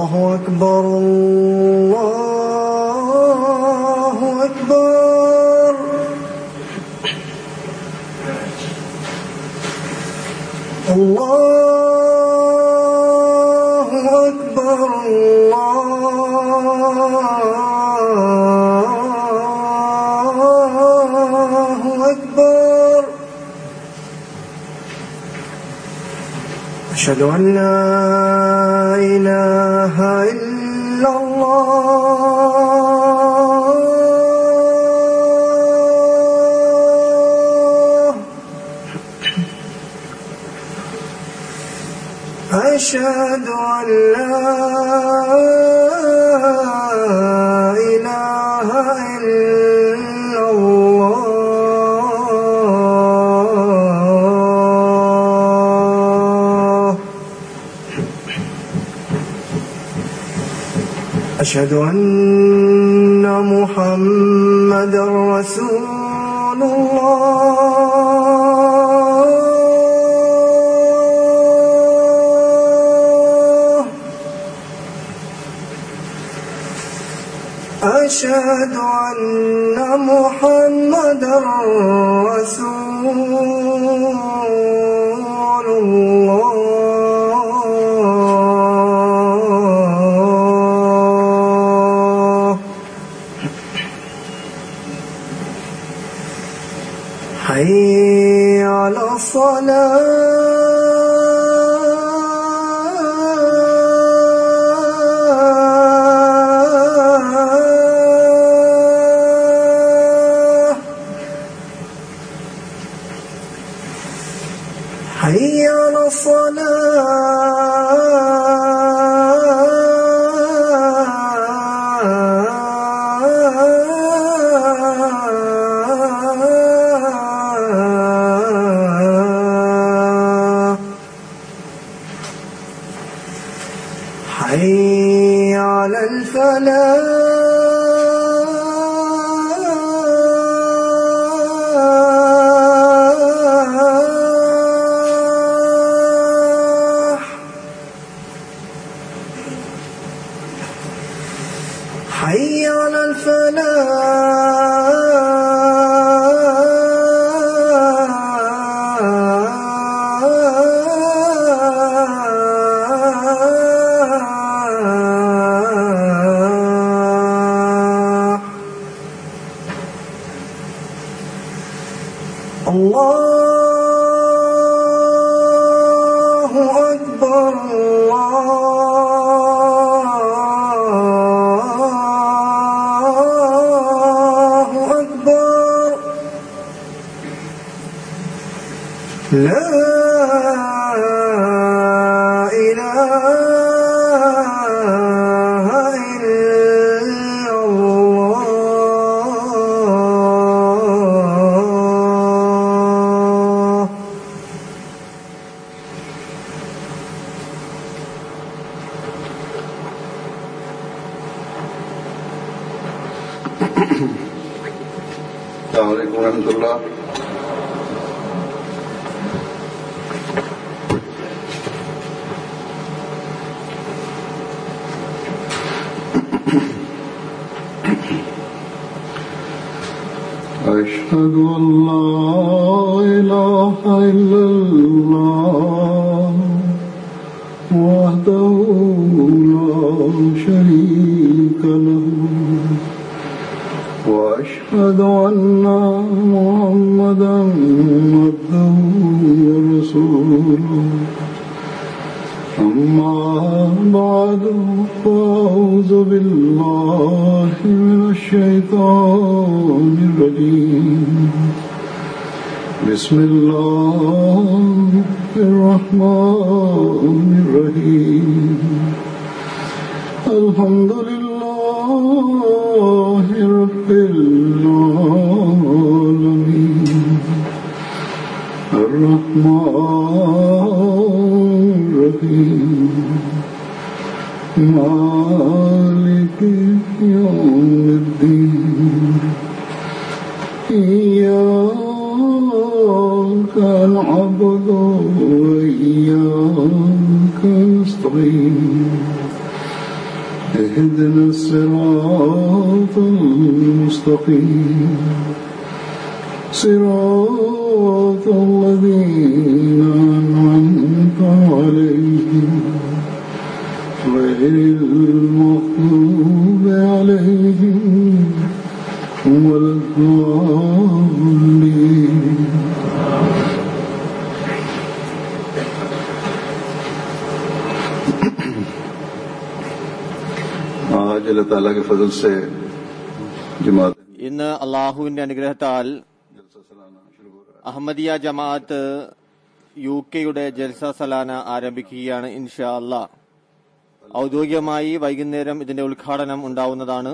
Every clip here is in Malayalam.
الله أكبر الله أكبر الله أكبر الله أكبر أشهد أن لا إله إلا الله أشهد أن لا إله إلا الله أشهد أن محمد رسول الله أشهد أن محمد رسول الله حي على الصلاة حي على الصلاة حي على الفلاح حي على الفلاح الله أكبر الله أكبر لا إله إلا الله السلام عليكم ورحمة الله أشهد أن لا إله إلا الله وحده لا شريك له وأشهد أن محمدا عبده ورسوله أما بعد فأعوذ بالله من الشيطان الرجيم بسم الله الرحمن الرحيم الحمد لله رب العالمين الرحمن الرحيم مالك يوم الدين إياك نعبد وإياك نستعين اهدنا الصراط المستقيم صراط الذين أنعمت عليهم غير المغضوب عليهم ولا الضالين आज अल्लाह ताला के फजल से जमात ഇന്ന് അള്ളാഹുവിന്റെ അനുഗ്രഹത്താൽ जलसा सालाना शुरू हो रहा അഹമ്മദിയ ജമാഅത്ത് യു കെയുടെ ജൽസ സലാന ആരംഭിക്കുകയാണ് ഇൻഷാ അല്ലാ ഔദ്യോഗികമായി വൈകുന്നേരം ഇതിന്റെ ഉദ്ഘാടനം ഉണ്ടാവുന്നതാണ്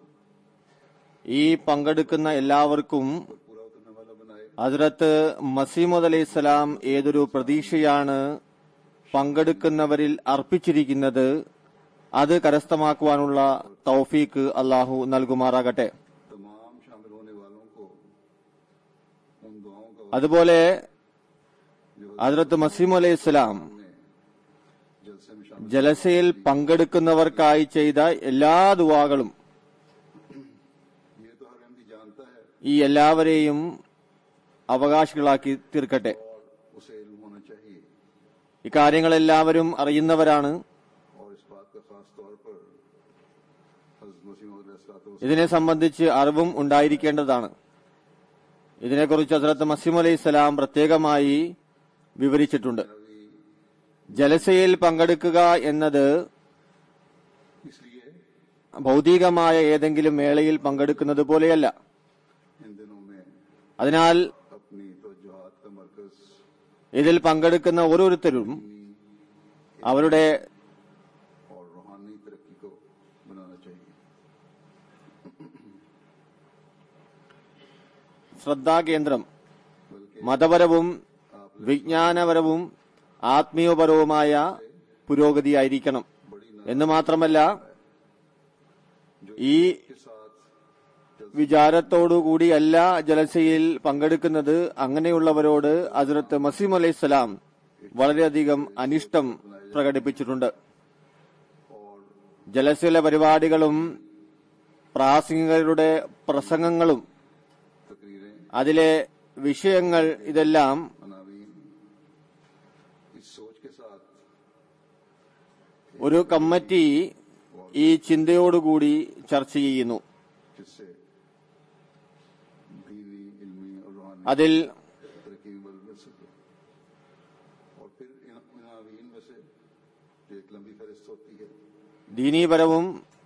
ഈ പങ്കെടുക്കുന്ന എല്ലാവർക്കും ഹസ്രത്ത് മസീമുദ് അലൈഹി സ്വലാം ഏതൊരു പ്രതീക്ഷയാണ് പങ്കെടുക്കുന്നവരിൽ അർപ്പിച്ചിരിക്കുന്നത് അത് കരസ്ഥമാക്കുവാനുള്ള തൗഫീക്ക് അള്ളാഹു നൽകുമാറാകട്ടെ है तमाम शामिल होने वालों को उन दुआओं का അതുപോലെ ഹസ്രത്ത് മസീമു അലൈഹി സ്വലാം जलसे में शामिल ജലസയിൽ പങ്കെടുക്കുന്നവർക്കായി ചെയ്ത എല്ലാ ദുവാകളും ये तो हर अहमदी जानता है ഈ എല്ലാവരെയും അവകാശികളാക്കി തീർക്കട്ടെ उसे इल्म होना चाहिए ഇക്കാര്യങ്ങൾ എല്ലാവരും അറിയുന്നവരാണ് और इस बात का खास तौर पर हजरत मसीह ഇതിനെ സംബന്ധിച്ച് അറിവും ഉണ്ടായിരിക്കേണ്ടതാണ് ഇതിനെക്കുറിച്ച് ഹസ്രത്ത് മസീം അലൈഹി സ്വലാം പ്രത്യേകമായി വിവരിച്ചിട്ടുണ്ട് ജലസയിൽ പങ്കെടുക്കുക എന്നത് इसलिए ഭൗതികമായ ഏതെങ്കിലും മേളയിൽ പങ്കെടുക്കുന്നത് പോലെയല്ല इन दिनों में അതിനാൽ अपनी तवज्जुहात का मरकज ഇതിൽ പങ്കെടുക്കുന്ന ഓരോരുത്തരും അവരുടെ और रूहानी तरक्की को बनाना चाहिए ശ്രദ്ധാകേന്ദ്രം മതപരവും വിജ്ഞാനപരവും ആത്മീയപരവുമായ പുരോഗതിയായിരിക്കണം എന്ന് മാത്രമല്ല ഈ വിചാരത്തോടുകൂടിയല്ല ജലസയിൽ പങ്കെടുക്കുന്നത് അങ്ങനെയുള്ളവരോട് ഹസ്രത്ത് മസീം അലൈഹിസ്സലാം വളരെയധികം അനിഷ്ടം പ്രകടിപ്പിച്ചിട്ടുണ്ട് ജലസയിലെ പരിപാടികളും പ്രാസംഗികരുടെ പ്രസംഗങ്ങളും तकरीरें അതിലെ വിഷയങ്ങൾ ഇതെല്ലാം अनावीन इस सोच के साथ ഒരു കമ്മിറ്റി ഈ ചിന്തയോടുകൂടി ചർച്ച ചെയ്യുന്നു जिससे दीनी इल्मी और रूहानी അതിൽ तरक्की में मदद मिल सके और फिर इन अनावीन में से जो एक लंबी फहरिस्त होती है ദീനീപരവും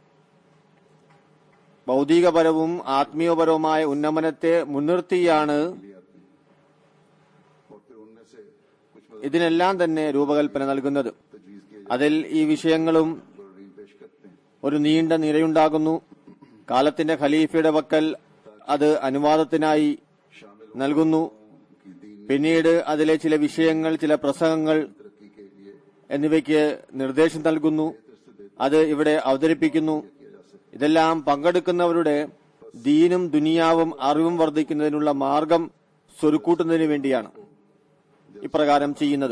ഭൗതികപരവും ആത്മീയപരവുമായ ഉന്നമനത്തെ മുൻനിർത്തിയാണ് भी आती है और फिर उनमें से कुछ ഇതിനെല്ലാം തന്നെ രൂപകൽപ്പന നൽകുന്നത് तजवीज किए അതിൽ ഈ വിഷയങ്ങളും जाकर पेश करते हैं ഒരു നീണ്ട നിരയുണ്ടാകുന്നു കാലത്തിന്റെ ഖലീഫയുടെ പക്കൽ അത് അനുവാദത്തിനായി നൽകുന്നു कि दीन പിന്നീട് അതിലെ ചില വിഷയങ്ങൾ ചില പ്രസംഗങ്ങൾ तरक्की के लिए എന്നിവയ്ക്ക് നിർദ്ദേശം നൽകുന്നു അത് ഇവിടെ അവതരിപ്പിക്കുന്നു ഇതെല്ലാം പങ്കെടുക്കുന്നവരുടെ ദീനും ദുനിയാവും അറിവും വർദ്ധിക്കുന്നതിനുള്ള മാർഗം സ്വരുക്കൂട്ടുന്നതിന് വേണ്ടിയാണ് ഇപ്രകാരം ചെയ്യുന്നത്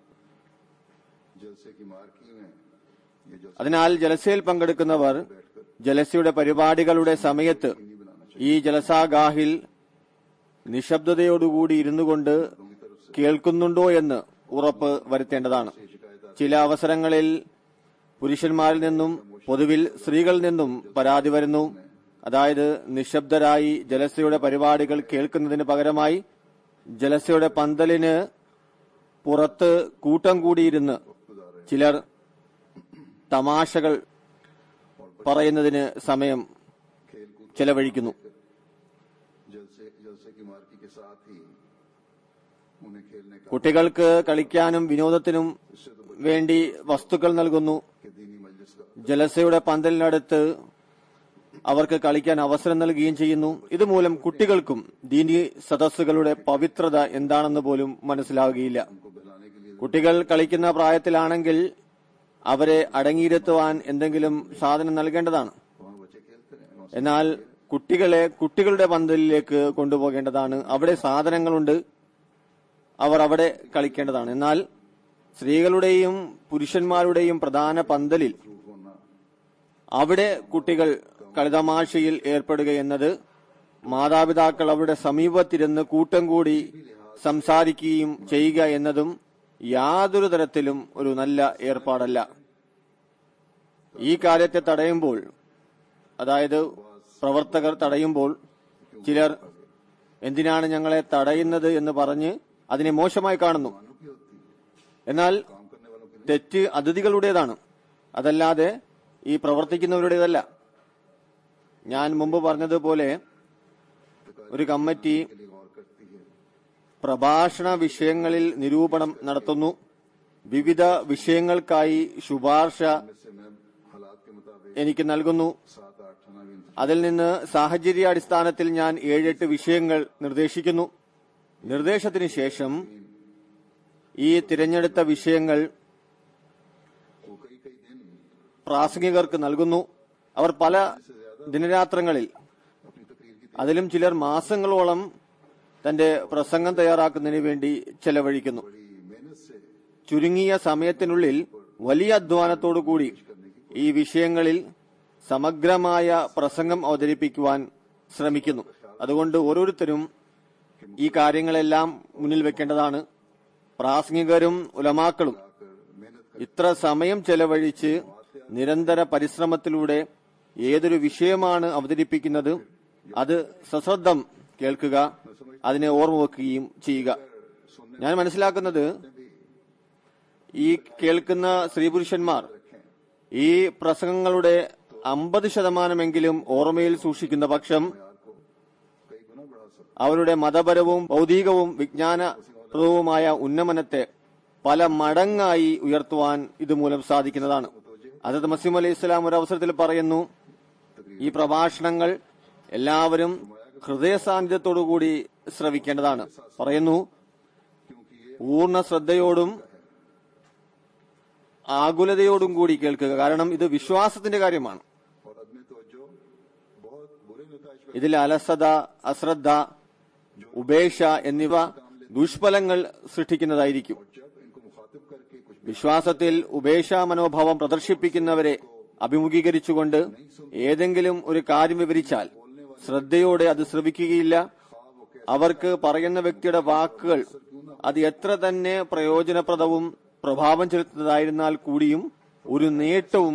जलसे की मार्की में ये जो അതിനാൽ ജലസയിൽ പങ്കെടുക്കുന്നവർ ജലസയുടെ പരിപാടികളുടെ സമയത്ത് ഈ ജലസാഗാഹിൽ നിശബ്ദതയോടുകൂടി ഇരുന്നു കൊണ്ട് കേൾക്കുന്നുണ്ടോ എന്ന് ഉറപ്പ് വരുത്തേണ്ടതാണ് ചില അവസരങ്ങളിൽ പുരുഷന്മാരിൽ നിന്നും പൊതുവിൽ സ്ത്രീകളിൽ നിന്നും പരാതി വരുന്നു അതായത് നിശബ്ദരായി ജലസയുടെ പരിപാടികൾ കേൾക്കുന്നതിന് പകരമായി ജലസയുടെ പന്തലിന് പുറത്ത് കൂട്ടം കൂടിയിരുന്ന് ചിലർ തമാശകൾ പറയുന്നതിന് സമയം ചെലവഴിക്കുന്നു जलसे जलसे की मार्की के साथ ही उन्हें खेलने का കുട്ടികൾക്ക് കളിക്കാനും വിനോദത്തിനും വേണ്ടി വസ്തുക്കൾ നൽകുന്നു के दीनी मजलिस का ജലസയുടെ പന്തലിനടുത്ത് അവർക്ക് കളിക്കാൻ അവസരം നൽകുകയും ചെയ്യുന്നു ഇതുമൂലം കുട്ടികൾക്കും ദീനി സദസ്സുകളുടെ പവിത്രത എന്താണെന്ന് പോലും മനസ്സിലാവുകയില്ല उनको बहलाने के लिए കുട്ടികൾ കളിക്കുന്ന പ്രായത്തിലാണെങ്കിൽ അവരെ അടങ്ങിയിരുത്തുവാൻ എന്തെങ്കിലും സാധനം നൽകേണ്ടതാണ് वहाँ बच्चे खेलते रहे वहाँ എന്നാൽ കുട്ടികളെ കുട്ടികളുടെ പന്തലിലേക്ക് കൊണ്ടുപോകേണ്ടതാണ് അവിടെ സാധനങ്ങളുണ്ട് അവർ അവിടെ കളിക്കേണ്ടതാണ് എന്നാൽ സ്ത്രീകളുടെയും പുരുഷന്മാരുടെയും പ്രധാന പന്തലിൽ मसरूफ होना അവിടെ കുട്ടികൾ കളിതമാശയിൽ ഏർപ്പെടുക എന്നത് മാതാപിതാക്കൾ അവരുടെ സമീപത്തിരുന്ന് കൂട്ടം കൂടി സംസാരിക്കുകയും ചെയ്യുക എന്നതും യാതൊരു തരത്തിലും ഒരു നല്ല ഏർപ്പാടല്ല ഈ കാര്യത്തെ തടയുമ്പോൾ അതായത് പ്രവർത്തകർ തടയുമ്പോൾ ചിലർ എന്തിനാണ് ഞങ്ങളെ തടയുന്നത് എന്ന് പറഞ്ഞ് അതിനെ മോശമായി കാണുന്നു എന്നാൽ തെറ്റ് അതിഥികളുടേതാണ് അതല്ലാതെ ഈ പ്രവർത്തിക്കുന്നവരുടേതല്ല ഞാൻ മുമ്പ് പറഞ്ഞതുപോലെ ഒരു കമ്മിറ്റി പ്രഭാഷണ വിഷയങ്ങളിൽ നിരൂപണം നടത്തുന്നു വിവിധ വിഷയങ്ങൾക്കായി ശുപാർശ എനിക്ക് നൽകുന്നു അതിൽ നിന്ന് സാഹചര്യാടിസ്ഥാനത്തിൽ ഞാൻ ഏഴെട്ട് വിഷയങ്ങൾ നിർദ്ദേശിക്കുന്നു നിർദ്ദേശത്തിന് ശേഷം ഈ തിരഞ്ഞെടുത്ത വിഷയങ്ങൾ പ്രാസംഗികർക്ക് നൽകുന്നു അവർ പല ദിനരാത്രങ്ങളിൽ അതിലും ചിലർ മാസങ്ങളോളം തന്റെ പ്രസംഗം തയ്യാറാക്കുന്നതിന് വേണ്ടി ചെലവഴിക്കുന്നു ചുരുങ്ങിയ സമയത്തിനുള്ളിൽ വലിയ അധ്വാനത്തോടു കൂടി ഈ വിഷയങ്ങളിൽ സമഗ്രമായ പ്രസംഗം അവതരിപ്പിക്കുവാൻ ശ്രമിക്കുന്നു അതുകൊണ്ട് ഓരോരുത്തരും ഈ കാര്യങ്ങളെല്ലാം മുന്നിൽ വെക്കേണ്ടതാണ് പ്രാസംഗികരും ഉലമാക്കളും ഇത്ര സമയം ചെലവഴിച്ച് നിരന്തര പരിശ്രമത്തിലൂടെ ഏതൊരു വിഷയമാണ് അവതരിപ്പിക്കുന്നത് അത് സശ്രദ്ധം കേൾക്കുക അതിനെ ഓർമ്മ വെക്കുകയും ചെയ്യുക ഞാൻ മനസ്സിലാക്കുന്നത് ഈ കേൾക്കുന്ന സ്ത്രീപുരുഷന്മാർ ഈ പ്രസംഗങ്ങളുടെ അമ്പത് ശതമാനമെങ്കിലും ഓർമ്മയിൽ സൂക്ഷിക്കുന്ന പക്ഷം അവരുടെ മതപരവും ഭൗതികവും വിജ്ഞാനപ്രദവുമായ ഉന്നമനത്തെ പല മടങ്ങായി ഉയർത്തുവാൻ ഇതുമൂലം സാധിക്കുന്നതാണ് അതത് മസീം അലൈഹി ഇസ്ലാം ഒരു അവസരത്തിൽ പറയുന്നു ഈ പ്രഭാഷണങ്ങൾ എല്ലാവരും ഹൃദയ സാന്നിധ്യത്തോടുകൂടി ശ്രവിക്കേണ്ടതാണ് പറയുന്നു പൂർണ്ണ ശ്രദ്ധയോടും ആകുലതയോടും കൂടി കേൾക്കുക കാരണം ഇത് വിശ്വാസത്തിന്റെ കാര്യമാണ് ഇതിൽ അലസത അശ്രദ്ധ ഉപേക്ഷ എന്നിവ ദുഷ്ഫലങ്ങൾ സൃഷ്ടിക്കുന്നതായിരിക്കും വിശ്വാസത്തിൽ ഉപേക്ഷാ മനോഭാവം പ്രദർശിപ്പിക്കുന്നവരെ അഭിമുഖീകരിച്ചുകൊണ്ട് ഏതെങ്കിലും ഒരു കാര്യം വിവരിച്ചാൽ ശ്രദ്ധയോടെ അത് ശ്രവിക്കുകയില്ല അവർക്ക് പറയുന്ന വ്യക്തിയുടെ വാക്കുകൾ അത് എത്ര തന്നെ പ്രയോജനപ്രദവും പ്രഭാവം ചെലുത്തുന്നതായിരുന്നാൽ കൂടിയും ഒരു നേട്ടവും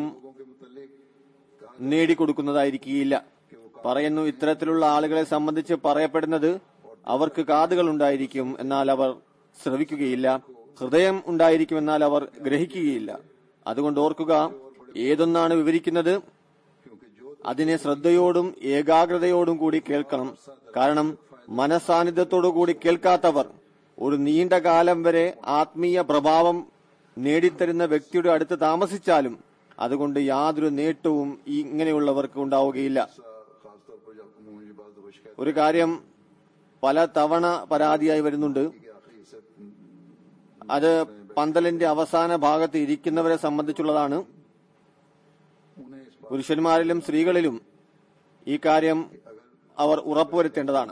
നേടിക്കൊടുക്കുന്നതായിരിക്കുകയില്ല പറയുന്നു ഇത്തരത്തിലുള്ള ആളുകളെ സംബന്ധിച്ച് പറയപ്പെടുന്നത് അവർക്ക് കാതുകൾ ഉണ്ടായിരിക്കും എന്നാൽ അവർ ശ്രവിക്കുകയില്ല ഹൃദയം ഉണ്ടായിരിക്കും എന്നാൽ അവർ ഗ്രഹിക്കുകയില്ല അതുകൊണ്ട് ഓർക്കുക ഏതൊന്നാണ് വിവരിക്കുന്നത് അതിനെ ശ്രദ്ധയോടും ഏകാഗ്രതയോടും കൂടി കേൾക്കണം കാരണം മനസാന്നിധ്യത്തോടു കൂടി കേൾക്കാത്തവർ ഒരു നീണ്ട കാലം വരെ ആത്മീയ പ്രഭാവം നേടിത്തരുന്ന വ്യക്തിയുടെ അടുത്ത് താമസിച്ചാലും അതുകൊണ്ട് യാതൊരു നേട്ടവും ഈ ഇങ്ങനെയുള്ളവർക്ക് ഉണ്ടാവുകയില്ല ഒരു കാര്യം പല തവണ പരാതിയായി വരുന്നുണ്ട് അത് പന്തലിന്റെ അവസാന ഭാഗത്ത് ഇരിക്കുന്നവരെ സംബന്ധിച്ചുള്ളതാണ് പുരുഷന്മാരിലും സ്ത്രീകളിലും ഈ കാര്യം അവർ ഉറപ്പുവരുത്തേണ്ടതാണ്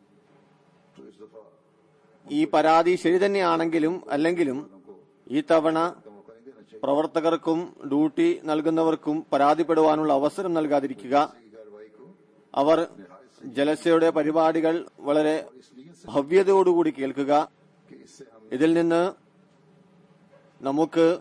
ഈ പരാതി ശരി തന്നെയാണെങ്കിലും അല്ലെങ്കിലും ഈ തവണ പ്രവർത്തകർക്കും ഡ്യൂട്ടി നൽകുന്നവർക്കും പരാതിപ്പെടുവാനുള്ള അവസരം നൽകാതിരിക്കുക അവർ ജലസയുടെ പരിപാടികൾ വളരെ ഭവ്യതയോടുകൂടി കേൾക്കുക ഇതിൽ നിന്ന് നമുക്ക്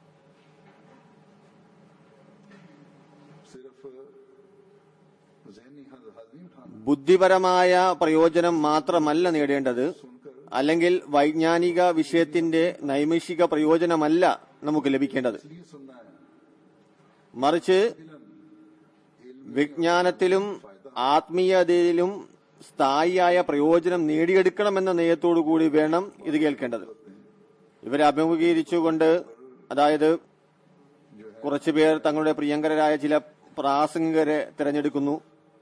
ബുദ്ധിപരമായ പ്രയോജനം മാത്രമല്ല നേടേണ്ടത് അല്ലെങ്കിൽ വൈജ്ഞാനിക വിഷയത്തിന്റെ നൈമിഷിക പ്രയോജനമല്ല നമുക്ക് ലഭിക്കേണ്ടത് മറിച്ച് വിജ്ഞാനത്തിലും ആത്മീയതയിലും സ്ഥായിയായ പ്രയോജനം നേടിയെടുക്കണമെന്ന നയത്തോടു കൂടി വേണം ഇത് കേൾക്കേണ്ടത് ഇവരെ അഭിമുഖീകരിച്ചുകൊണ്ട് അതായത് കുറച്ചുപേർ തങ്ങളുടെ പ്രിയങ്കരായ ചില പ്രാസംഗികരെ തിരഞ്ഞെടുക്കുന്നു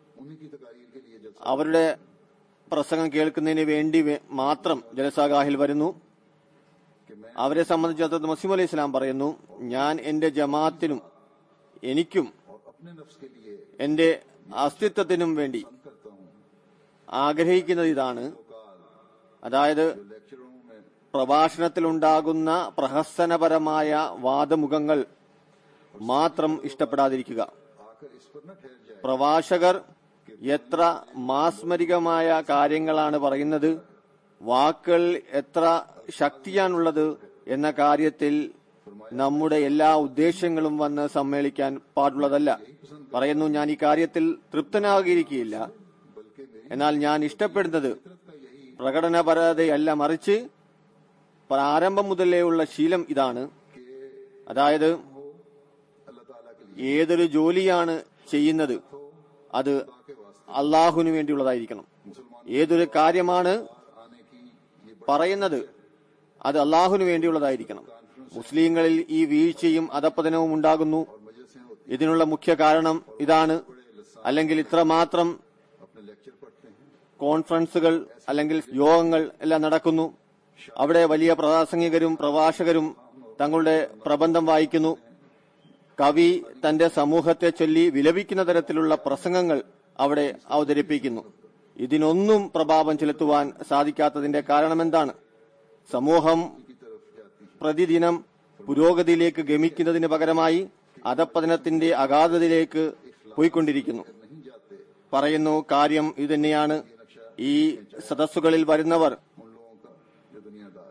അവരുടെ പ്രസംഗം കേൾക്കുന്നതിന് വേണ്ടി വേ- മാത്രം ജലസാഗാഹിൽ വരുന്നു അവരെ സംബന്ധിച്ചിടത്തോളം മസീം അലൈഹി ഇസ്ലാം പറയുന്നു ഞാൻ എന്റെ ജമാഅത്തിനും എനിക്കും എന്റെ അസ്തിത്വത്തിനും വേണ്ടി ആഗ്രഹിക്കുന്നത് ഇതാണ് അതായത് പ്രഭാഷണത്തിലുണ്ടാകുന്ന പ്രഹസനപരമായ വാദമുഖങ്ങൾ മാത്രം ഇഷ്ടപ്പെടാതിരിക്കുക आकर इस पर न ठहर जाए പ്രവാചകർ എത്ര മാസ്മരികമായ കാര്യങ്ങളാണ് പറയുന്നത് വാക്കുകൾ എത്ര ശക്തിയാണുള്ളത് എന്ന കാര്യത്തിൽ നമ്മുടെ എല്ലാ ഉദ്ദേശങ്ങളും വന്ന് സമ്മേളിക്കാൻ പാടുള്ളതല്ല പറയുന്നു ഞാൻ ഈ കാര്യത്തിൽ തൃപ്തനാകിയിരിക്കുകയില്ല എന്നാൽ ഞാൻ ഇഷ്ടപ്പെടുന്നത് പ്രകടനപരതയല്ല മറിച്ച് പ്രാരംഭം മുതലേ ഉള്ള ശീലം ഇതാണ് അതായത് अल्लाह ताला के लिए ഏതൊരു ജോലിയാണ് ചെയ്യുന്നത് അത് അള്ളാഹുവിന് വേണ്ടിയുള്ളതായിരിക്കണം ഏതൊരു കാര്യമാണ് आने की ये പറയുന്നത് അത് അള്ളാഹുവിന് വേണ്ടിയുള്ളതായിരിക്കണം മുസ്ലിങ്ങളിൽ ഈ വീഴ്ചയും അധപ്പതനവും ഉണ്ടാകുന്നു मजलिसें होती ഇതിനുള്ള മുഖ്യ കാരണം ഇതാണ് അല്ലെങ്കിൽ ഇത്രമാത്രം अपने लेक्चर पढ़ते हैं കോൺഫറൻസുകൾ അല്ലെങ്കിൽ യോഗങ്ങൾ എല്ലാം നടക്കുന്നു അവിടെ വലിയ പ്രാസംഗികരും പ്രഭാഷകരും തങ്ങളുടെ പ്രബന്ധം വായിക്കുന്നു കവി തന്റെ സമൂഹത്തെ ചൊല്ലി വിലപിക്കുന്ന തരത്തിലുള്ള പ്രസംഗങ്ങൾ അവിടെ അവതരിപ്പിക്കുന്നു ഇതിനൊന്നും പ്രഭാവം ചെലുത്തുവാൻ സാധിക്കാത്തതിന്റെ കാരണമെന്താണ് സമൂഹം പ്രതിദിനം പുരോഗതിയിലേക്ക് ഗമിക്കുന്നതിന് പകരമായി അധപ്പതനത്തിന്റെ അഗാധതയിലേക്ക് പോയിക്കൊണ്ടിരിക്കുന്നു പറയുന്നു കാര്യം ഇതുതന്നെയാണ് ഈ സദസ്സുകളിൽ വരുന്നവർ उन लोगों का जो दुनियादार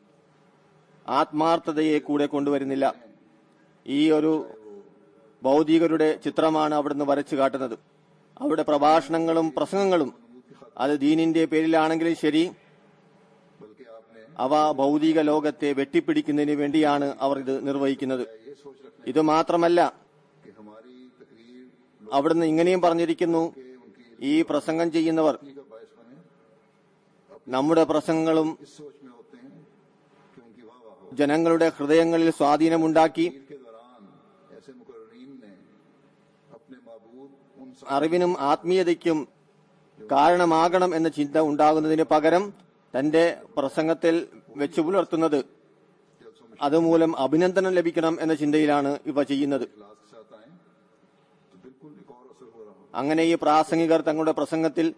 ആത്മാർത്ഥതയെ കൂടെ കൊണ്ടുവരുന്നില്ല ഈ ഒരു ഭൗതികരുടെ ചിത്രമാണ് അവിടുന്ന് വരച്ചു കാട്ടുന്നത് അവിടെ പ്രഭാഷണങ്ങളും പ്രസംഗങ്ങളും അത് ദീനിന്റെ പേരിലാണെങ്കിലും ശരി बल्कि आपने അവ ഭൗതിക ലോകത്തെ വെട്ടിപ്പിടിക്കുന്നതിന് വേണ്ടിയാണ് അവർ ഇത് നിർവഹിക്കുന്നത് ये सोच रखना ഇത് മാത്രമല്ല कि हमारी तकरीर അവിടുന്ന് ഇങ്ങനെയും പറഞ്ഞിരിക്കുന്നു ഈ പ്രസംഗം ചെയ്യുന്നവർ का बायस बने നമ്മുടെ പ്രസംഗങ്ങളും इस सोच में होते हैं कि उनकी वाह वाह हो ജനങ്ങളുടെ ഹൃദയങ്ങളിൽ സ്വാധീനമുണ്ടാക്കി के दौरान ऐसे मुकर्रीन ने अपने मबूद उन അറിവിനും ആത്മീയതയ്ക്കും കാരണമാകണം എന്ന ചിന്ത ഉണ്ടാകുന്നതിന് പകരം തന്റെ പ്രസംഗത്തിൽ വെച്ചു പുലർത്തുന്നത് അതുമൂലം അഭിനന്ദനം ലഭിക്കണം എന്ന ചിന്തയിലാണ് ഇവ ചെയ്യുന്നത് क्लास के साथ आए तो बिल्कुल एक और असर हो रहा हो അങ്ങനെ ഈ പ്രാസംഗികർ തങ്ങളുടെ പ്രസംഗത്തിൽ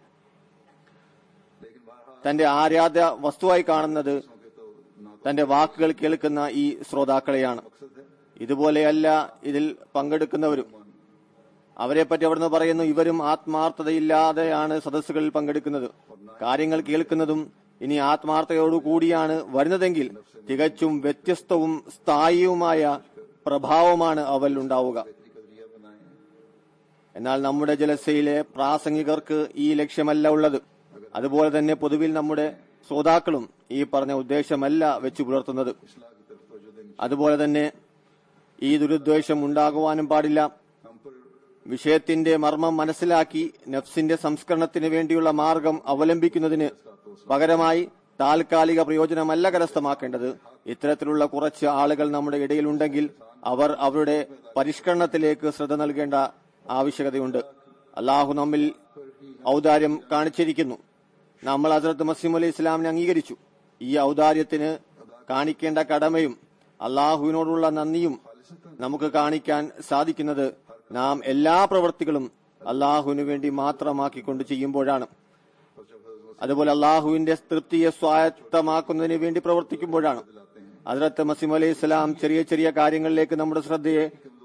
लेकिन बहरहाल തന്റെ ആരാധ്യ വസ്തുവായി കാണുന്നത് के तो ना തന്റെ വാക്കുകൾ കേൾക്കുന്ന ഈ ശ്രോതാക്കളെയാണ് मकसद है ഇതുപോലെയല്ല ഇതിൽ പങ്കെടുക്കുന്നവരും അവരെപ്പറ്റി അവിടുന്ന് പറയുന്നു ഇവരും ആത്മാർത്ഥതയില്ലാതെയാണ് സദസ്സുകളിൽ പങ്കെടുക്കുന്നത് കാര്യങ്ങൾ കേൾക്കുന്നതും ഇനി ആത്മാർത്ഥതയോടുകൂടിയാണ് വരുന്നതെങ്കിൽ തികച്ചും വ്യത്യസ്തവും സ്ഥായിയുമായ പ്രഭാവമാണ് അവരിൽ ഉണ്ടാവുക कदरिया बनाए എന്നാൽ നമ്മുടെ ജലസയിലെ പ്രാസംഗികർക്ക് ഈ ലക്ഷ്യമല്ല ഉള്ളത് അതുപോലെ തന്നെ പൊതുവിൽ നമ്മുടെ ശ്രോതാക്കളും ഈ പറഞ്ഞ ഉദ്ദേശമല്ല വെച്ചു പുലർത്തുന്നത് इस्लाह की तरफ तवज्जो देनी അതുപോലെ തന്നെ ഈ ദുരുദ്ദേശം ഉണ്ടാകുവാനും പാടില്ല हम पर വിഷയത്തിന്റെ മർമ്മം മനസ്സിലാക്കി നഫ്സിന്റെ സംസ്കരണത്തിന് വേണ്ടിയുള്ള മാർഗം അവലംബിക്കുന്നതിന് പകരമായി താൽക്കാലിക പ്രയോജനമല്ല കരസ്ഥമാക്കേണ്ടത് ഇത്തരത്തിലുള്ള കുറച്ച് ആളുകൾ നമ്മുടെ ഇടയിലുണ്ടെങ്കിൽ അവർ അവരുടെ പരിഷ്കരണത്തിലേക്ക് ശ്രദ്ധ നൽകേണ്ട ആവശ്യകതയുണ്ട് അള്ളാഹു നമ്മിൽ ഔദാര്യം കാണിച്ചിരിക്കുന്നു നമ്മൾ ഹസ്രത്ത് മസീം അലി ഇസ്ലാമിനെ അംഗീകരിച്ചു ഈ ഔദാര്യത്തിന് കാണിക്കേണ്ട കടമയും അള്ളാഹുവിനോടുള്ള നന്ദിയും നമുക്ക് കാണിക്കാൻ സാധിക്കുന്നത് നാം എല്ലാ പ്രവൃത്തികളും അള്ളാഹുവിനു വേണ്ടി മാത്രമാക്കിക്കൊണ്ട് ചെയ്യുമ്പോഴാണ് അതുപോലെ അള്ളാഹുവിന്റെ തൃപ്തിയെ സ്വായത്തമാക്കുന്നതിന് വേണ്ടി പ്രവർത്തിക്കുമ്പോഴാണ് ഹസ്രത്ത് മസീം അലൈഹി ഇസ്ലാം ചെറിയ ചെറിയ കാര്യങ്ങളിലേക്ക് നമ്മുടെ ശ്രദ്ധയെ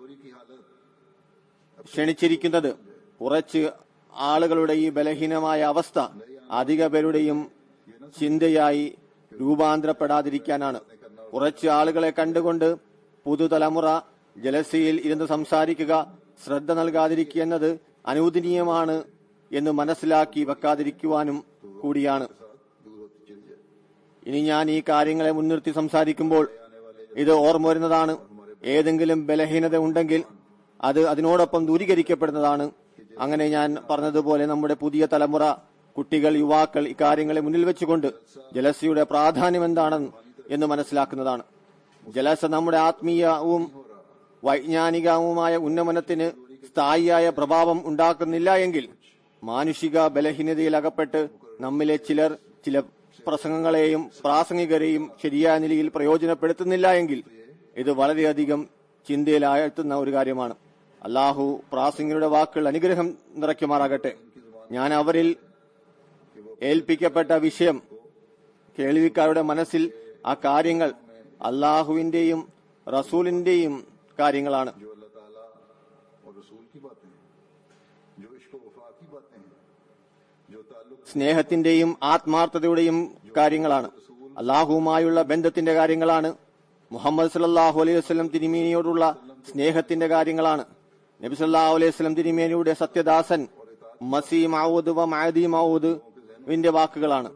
ക്ഷണിച്ചിരിക്കുന്നത് കുറച്ച് ആളുകളുടെ ഈ ബലഹീനമായ അവസ്ഥ അധിക പേരുടെയും ചിന്തയായി രൂപാന്തരപ്പെടാതിരിക്കാനാണ് കുറച്ച് ആളുകളെ കണ്ടുകൊണ്ട് പുതുതലമുറ ജലസയിൽ ഇരുന്ന് സംസാരിക്കുക ശ്രദ്ധ നൽകാതിരിക്കുക എന്നത് അനുവദനീയമാണ് എന്ന് മനസ്സിലാക്കി വെക്കാതിരിക്കുവാനും കൂടിയാണ് ഇനി ഞാൻ ഈ കാര്യങ്ങളെ മുൻനിർത്തി സംസാരിക്കുമ്പോൾ ഇത് ഓർമ്മ വരുന്നതാണ് ഏതെങ്കിലും ബലഹീനത ഉണ്ടെങ്കിൽ അത് അതിനോടൊപ്പം ദൂരീകരിക്കപ്പെടുന്നതാണ് അങ്ങനെ ഞാൻ പറഞ്ഞതുപോലെ നമ്മുടെ പുതിയ തലമുറ കുട്ടികൾ യുവാക്കൾ ഇക്കാര്യങ്ങളെ മുന്നിൽ വെച്ചുകൊണ്ട് ജലസയുടെ പ്രാധാന്യം എന്താണെന്ന് എന്ന് മനസ്സിലാക്കുന്നതാണ് ജലസ നമ്മുടെ ആത്മീയവും വൈജ്ഞാനികവുമായ ഉന്നമനത്തിന് സ്ഥായിയായ പ്രഭാവം ഉണ്ടാക്കുന്നില്ല എങ്കിൽ മാനുഷിക ബലഹീനതയിൽ അകപ്പെട്ട് നമ്മിലെ ചിലർ ചില പ്രസംഗങ്ങളെയും പ്രാസംഗികരെയും ശരിയായ നിലയിൽ പ്രയോജനപ്പെടുത്തുന്നില്ല എങ്കിൽ ഇത് വളരെയധികം ചിന്തയിലാഴ്ത്തുന്ന ഒരു കാര്യമാണ് അള്ളാഹു പ്രാസംഗികരുടെ വാക്കുകൾ അനുഗ്രഹം നിറയ്ക്കുമാറാകട്ടെ ഞാൻ അവരിൽ ഏൽപ്പിക്കപ്പെട്ട വിഷയം കേൾവിക്കാരുടെ മനസ്സിൽ ആ കാര്യങ്ങൾ അള്ളാഹുവിന്റെയും റസൂലിന്റെയും കാര്യങ്ങളാണ് जो अल्लाह ताला और रसूल की बातें हैं जो इश्क व वफा की बातें हैं जो ताल्लुक സ്നേഹത്തിന്റെയും ആത്മാർത്ഥതയുടെയും കാര്യങ്ങളാണ് അള്ളാഹുവുമായുള്ള ബന്ധത്തിന്റെ കാര്യങ്ങളാണ് മുഹമ്മദ് സല്ലാഹു അലൈഹി വസ്ലം തിരുമേനിയോടുള്ള സ്നേഹത്തിന്റെ കാര്യങ്ങളാണ് നബി സല്ലാഹു അലൈഹി വസ്ലം തിരുമേനിയുടെ സത്യദാസൻ മസീ മാവൂദ് വ മഅദി മാവൂദ് വിന്റെ വാക്കുകളാണ്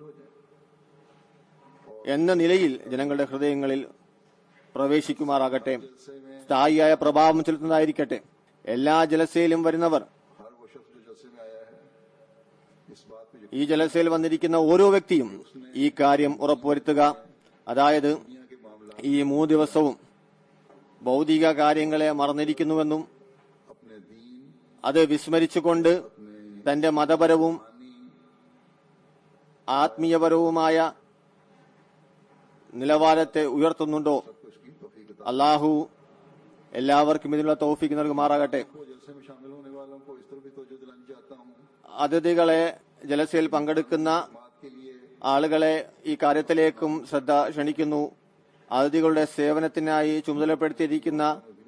എന്ന നിലയിൽ ജനങ്ങളുടെ ഹൃദയങ്ങളിൽ പ്രവേശിക്കുമാറാകട്ടെ സ്ഥായിയായ പ്രഭാവം ചെലുത്തുന്നതായിരിക്കട്ടെ എല്ലാ ജലസയിലും വരുന്നവർ हर वो शख्स जो जलसे में आया है इस बात पे ഈ ജലസയിൽ വന്നിരിക്കുന്ന ഓരോ വ്യക്തിയും ഈ കാര്യം ഉറപ്പുവരുത്തുക അതായത് ഈ മൂന്ന് ദിവസവും ഭൗതിക കാര്യങ്ങളെ മറന്നിരിക്കുന്നുവെന്നും अपने दीन അത് വിസ്മരിച്ചുകൊണ്ട് തന്റെ മതപരവും ആത്മീയപരവുമായ നിലവാരത്തെ ഉയർത്തുന്നുണ്ടോ को इसकी तौफीक अता അള്ളാഹു എല്ലാവർക്കും ഇതിനുള്ള തൗഫീക്ക് നൽകുമാറാകട്ടെ को जलसे में शामिल होने वालों को इस तरह भी तवज्जो दिलानी चाहता हूँ അതിഥികളെ ജലസയിൽ പങ്കെടുക്കുന്ന बात के लिए ആളുകളെ ഈ കാര്യത്തിലേക്കും ശ്രദ്ധ ക്ഷണിക്കുന്നു അതിഥികളുടെ സേവനത്തിനായി ചുമതലപ്പെടുത്തിയിരിക്കുന്ന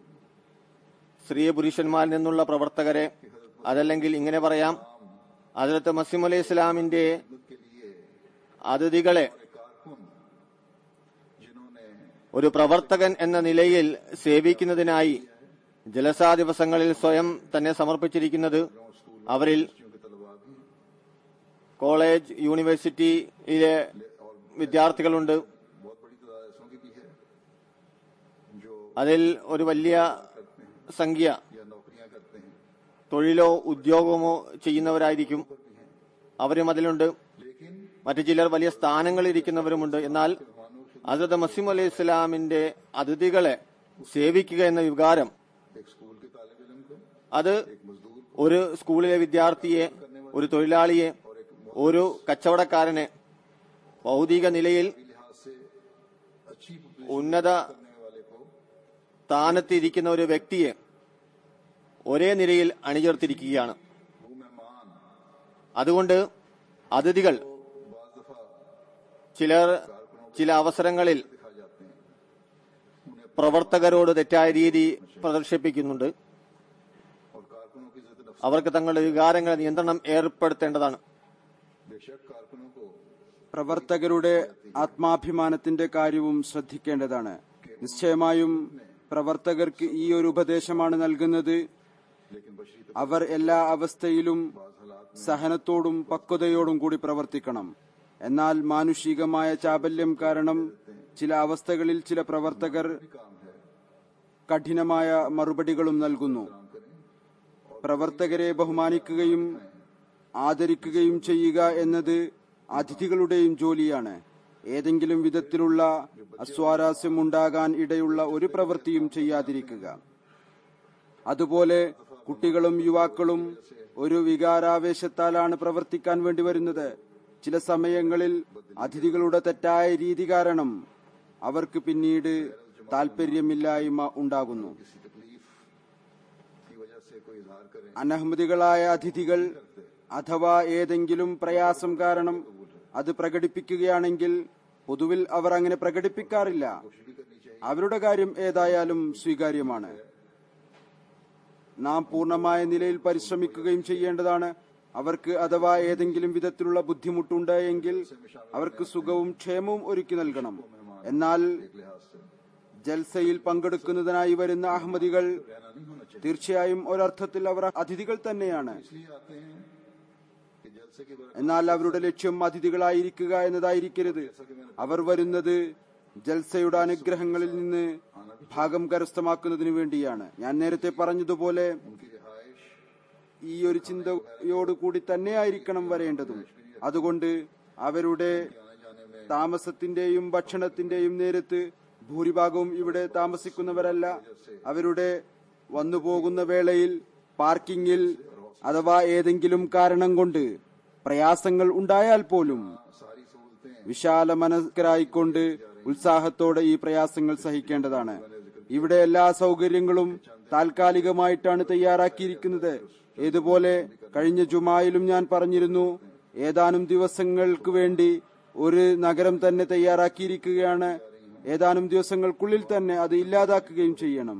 സ്ത്രീ പുരുഷന്മാരിൽ നിന്നുള്ള പ്രവർത്തകരെ അതല്ലെങ്കിൽ ഇങ്ങനെ പറയാം അതിലത്ത് മസീം അലൈഹി ഇസ്ലാമിന്റെ के लिए അതിഥികളെ कारकुन जिन्होंने ഒരു പ്രവർത്തകൻ എന്ന നിലയിൽ സേവിക്കുന്നതിനായി ജലസാ ദിവസങ്ങളിൽ സ്വയം തന്നെ സമർപ്പിച്ചിരിക്കുന്നത് അവരിൽ बच्चियों के तलबा भी കോളേജ് യൂണിവേഴ്സിറ്റിയിലെ വിദ്യാർത്ഥികളുണ്ട് बहुत बड़ी तादाद ऐसों की भी है जो അതിൽ ഒരു വലിയ സംഖ്യ या नौकरियां करते हैं തൊഴിലോ ഉദ്യോഗമോ ചെയ്യുന്നവരായിരിക്കും അവരും അതിലുണ്ട് लेकिन മറ്റു ചിലർ വലിയ സ്ഥാനങ്ങളിൽ ഇരിക്കുന്നവരുമുണ്ട് എന്നാൽ ഹസരത് മസീം അലൈഹി ഇസ്ലാമിന്റെ അതിഥികളെ സേവിക്കുക എന്ന വികാരം एक स्कूल के तालब इलम को അത് एक मजदूर ഒരു സ്കൂളിലെ വിദ്യാർത്ഥിയെ ഒരു തൊഴിലാളിയെ ഒരു കച്ചവടക്കാരനെ ഭൗതിക നിലയിൽ के लिहाज से अच्छी पोजीशन ഉന്നത करने वाले को സ്ഥാനത്തിരിക്കുന്ന ഒരു വ്യക്തിയെ ഒരേ നിലയിൽ അണിചേർത്തിരിക്കുകയാണ് वो मेहमान അതുകൊണ്ട് അതിഥികൾ बाज दफा ചിലർ ചില അവസരങ്ങളിൽ दिखा जाते हैं उन्हें പ്രവർത്തകരോട് തെറ്റായ രീതി പ്രദർശിപ്പിക്കുന്നുണ്ട് और कारकुनों की इज्जत नफ्स അവർക്ക് തങ്ങളുടെ വികാരങ്ങളെ നിയന്ത്രണം ഏർപ്പെടുത്തേണ്ടതാണ് बेशक कारकुनों को പ്രവർത്തകരുടെ ആത്മാഭിമാനത്തിന്റെ കാര്യവും ശ്രദ്ധിക്കേണ്ടതാണ് നിശ്ചയമായും പ്രവർത്തകർക്ക് ഈ ഒരു ഉപദേശമാണ് നൽകുന്നത് लेकिन बशरी അവർ എല്ലാ അവസ്ഥയിലും സഹനത്തോടും പക്വതയോടും കൂടി പ്രവർത്തിക്കണം എന്നാൽ മാനുഷികമായ ചാബല്യം കാരണം ചില അവസ്ഥകളിൽ ചില പ്രവർത്തകർ കഠിനമായ മറുപടികളും നൽകുന്നു പ്രവർത്തകരെ ബഹുമാനിക്കുകയും ആദരിക്കുകയും ചെയ്യുക എന്നത് അതിഥികളുടെയും ജോലിയാണ് ഏതെങ്കിലും വിധത്തിലുള്ള അസ്വാരസ്യം ഉണ്ടാകാൻ ഇടയുള്ള ഒരു പ്രവൃത്തിയും ചെയ്യാതിരിക്കുക അതുപോലെ കുട്ടികളും യുവാക്കളും ഒരു വികാരാവേശത്താലാണ് പ്രവർത്തിക്കാൻ വേണ്ടി വരുന്നത് ചില സമയങ്ങളിൽ അതിഥികളുടെ തെറ്റായ രീതി കാരണം അവർക്ക് പിന്നീട് താല്പര്യമില്ലായ്മ ഉണ്ടാകുന്നു किसी तकलीफ की वजह से कोई इजहार करे അനഹമ്മദികളായ അതിഥികൾ അഥവാ ഏതെങ്കിലും പ്രയാസം കാരണം അത് പ്രകടിപ്പിക്കുകയാണെങ്കിൽ പൊതുവിൽ അവർ അങ്ങനെ പ്രകടിപ്പിക്കാറില്ല അവരുടെ കാര്യം ഏതായാലും സ്വീകാര്യമാണ് നാം പൂർണ്ണമായ നിലയിൽ പരിശ്രമിക്കുകയും ചെയ്യേണ്ടതാണ് അവർക്ക് അഥവാ ഏതെങ്കിലും വിധത്തിലുള്ള ബുദ്ധിമുട്ടുണ്ട് എങ്കിൽ അവർക്ക് സുഖവും ക്ഷേമവും ഒരുക്കി നൽകണം എന്നാൽ ജൽസയിൽ പങ്കെടുക്കുന്നതിനായി വരുന്ന അഹമ്മദികൾ തീർച്ചയായും ഒരർത്ഥത്തിൽ അവർ അതിഥികൾ തന്നെയാണ് इसलिए आते हैं कि जलसे के बरकत എന്നാൽ അവരുടെ ലക്ഷ്യം അതിഥികളായിരിക്കുക എന്നതായിരിക്കരുത് അവർ വരുന്നത് ജൽസയുടെ അനുഗ്രഹങ്ങളിൽ നിന്ന് ഭാഗം കരസ്ഥമാക്കുന്നതിന് വേണ്ടിയാണ് ഞാൻ നേരത്തെ പറഞ്ഞതുപോലെ की रिहाइश ഈ ഒരു ചിന്തയോടുകൂടി തന്നെയായിരിക്കണം വരേണ്ടതും അതുകൊണ്ട് അവരുടെ താമസത്തിന്റെയും ഭക്ഷണത്തിന്റെയും നേരത്ത് ഭൂരിഭാഗവും ഇവിടെ താമസിക്കുന്നവരല്ല അവരുടെ വന്നുപോകുന്ന വേളയിൽ പാർക്കിങ്ങിൽ അഥവാ ഏതെങ്കിലും കാരണം കൊണ്ട് പ്രയാസങ്ങൾ ഉണ്ടായാൽ പോലും सारी सहूलतें വിശാല മനസ്കരായിക്കൊണ്ട് ഉത്സാഹത്തോടെ ഈ പ്രയാസങ്ങൾ സഹിക്കേണ്ടതാണ് ഇവിടെ എല്ലാ സൗകര്യങ്ങളും താൽക്കാലികമായിട്ടാണ് തയ്യാറാക്കിയിരിക്കുന്നത് ഇതുപോലെ കഴിഞ്ഞ ജുമായിലും ഞാൻ പറഞ്ഞിരുന്നു ഏതാനും ദിവസങ്ങൾക്ക് വേണ്ടി ഒരു നഗരം തന്നെ തയ്യാറാക്കിയിരിക്കുകയാണ് ഏതാനും ദിവസങ്ങൾക്കുള്ളിൽ തന്നെ അത് ഇല്ലാതാക്കുകയും ചെയ്യണം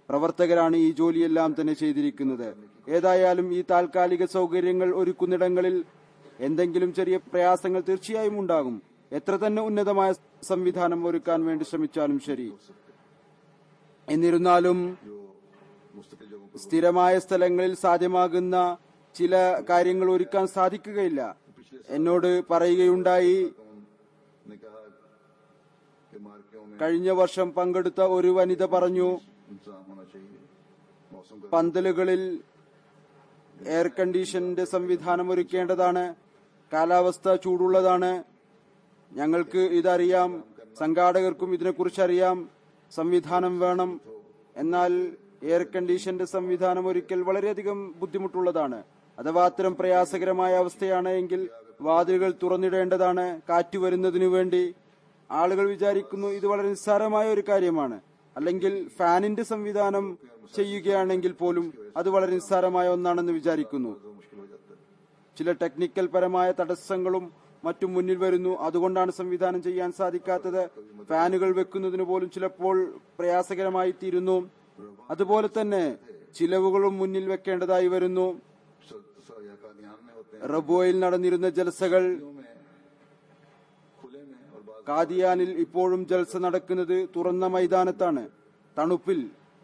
പ്രവർത്തകരാണ് ഈ ജോലിയെല്ലാം തന്നെ ചെയ്തിരിക്കുന്നത് ഏതായാലും ഈ താൽക്കാലിക സൗകര്യങ്ങൾ ഒരുക്കുന്നിടങ്ങളിൽ എന്തെങ്കിലും ചെറിയ പ്രയാസങ്ങൾ തീർച്ചയായും ഉണ്ടാകും എത്ര തന്നെ ഉന്നതമായ സംവിധാനം ഒരുക്കാൻ വേണ്ടി ശ്രമിച്ചാലും ശരി എന്നിരുന്നാലും സ്ഥിരമായ സ്ഥലങ്ങളിൽ സാധ്യമാകുന്ന ചില കാര്യങ്ങൾ ഒരുക്കാൻ സാധിക്കുകയില്ല എന്നോട് പറയുകയുണ്ടായി ने कहा कि मार्केटों में കഴിഞ്ഞ വർഷം പങ്കെടുത്ത ഒരു വനിത പറഞ്ഞു इंतजाम होना चाहिए मौसम का പന്തലുകളിൽ എയർ കണ്ടീഷന്റെ സംവിധാനം ഒരുക്കേണ്ടതാണ് കാലാവസ്ഥ ചൂടുള്ളതാണ് ഞങ്ങൾക്ക് ഇതറിയാം സംഘാടകർക്കും ഇതിനെക്കുറിച്ച് അറിയാം സംവിധാനം വേണം എന്നാൽ എയർ കണ്ടീഷന്റെ സംവിധാനം ഒരുക്കൽ വളരെയധികം ബുദ്ധിമുട്ടുള്ളതാണ് അഥവാ അത്തരം പ്രയാസകരമായ അവസ്ഥയാണ് എങ്കിൽ വാതിലുകൾ തുറന്നിടേണ്ടതാണ് കാറ്റ് വരുന്നതിനു വേണ്ടി ആളുകൾ വിചാരിക്കുന്നു ഇത് വളരെ നിസ്സാരമായ ഒരു കാര്യമാണ് അല്ലെങ്കിൽ ഫാനിന്റെ സംവിധാനം ചെയ്യുകയാണെങ്കിൽ പോലും അത് വളരെ നിസ്സാരമായ ഒന്നാണെന്ന് വിചാരിക്കുന്നു मुश्किल हो जाता है ചില ടെക്നിക്കൽ പരമായ തടസ്സങ്ങളും മറ്റും മുന്നിൽ വരുന്നു അതുകൊണ്ടാണ് സംവിധാനം ചെയ്യാൻ സാധിക്കാത്തത് ഫാനുകൾ വെക്കുന്നതിന് പോലും ചിലപ്പോൾ പ്രയാസകരമായി തീരുന്നു അതുപോലെ തന്നെ ചിലവുകളും മുന്നിൽ വെക്കേണ്ടതായി വരുന്നു स- स- या कादियान में होते हैं റബോയിൽ നടന്നിരുന്ന ജൽസകൾ में खुले में और बाद കാദിയാനിൽ ഇപ്പോഴും ജൽസ നടക്കുന്നത് തുറന്ന മൈതാനത്താണ് തണുപ്പിൽ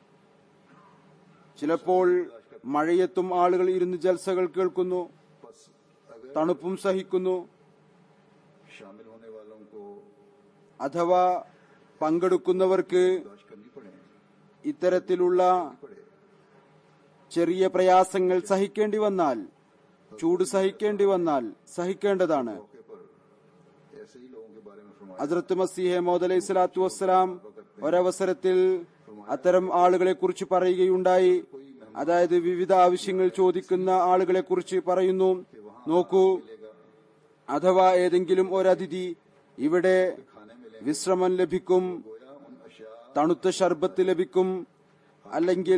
ചിലപ്പോൾ മഴയത്തും ആളുകൾ ഇരുന്ന് ജൽസകൾ കേൾക്കുന്നു बस अगर തണുപ്പും സഹിക്കുന്നു शामिल होने वालों को അഥവാ പങ്കെടുക്കുന്നവർക്ക് बर्दाश्त करनी पड़े ഇത്തരത്തിലുള്ള ചെറിയ പ്രയാസങ്ങൾ സഹിക്കേണ്ടി വന്നാൽ ചൂട് സഹിക്കേണ്ടി വന്നാൽ സഹിക്കേണ്ടതാണ് मौके पर ऐसे ही लोगों के बारे में फरमाया ഹസ്രത്ത് മസീഹെ മോദ് അലൈഹി സ്വലാത്തു വസ്സലാം ഒരവസരത്തിൽ അത്തരം ആളുകളെ കുറിച്ച് പറയുകയുണ്ടായി അതായത് വിവിധ ആവശ്യങ്ങൾ ചോദിക്കുന്ന ആളുകളെ കുറിച്ച് പറയുന്നു നോക്കൂ അഥവാ ഏതെങ്കിലും ഒരതിഥി ഇവിടെ വിശ്രമം ലഭിക്കും തണുത്ത ഷർബത്ത് ലഭിക്കും അല്ലെങ്കിൽ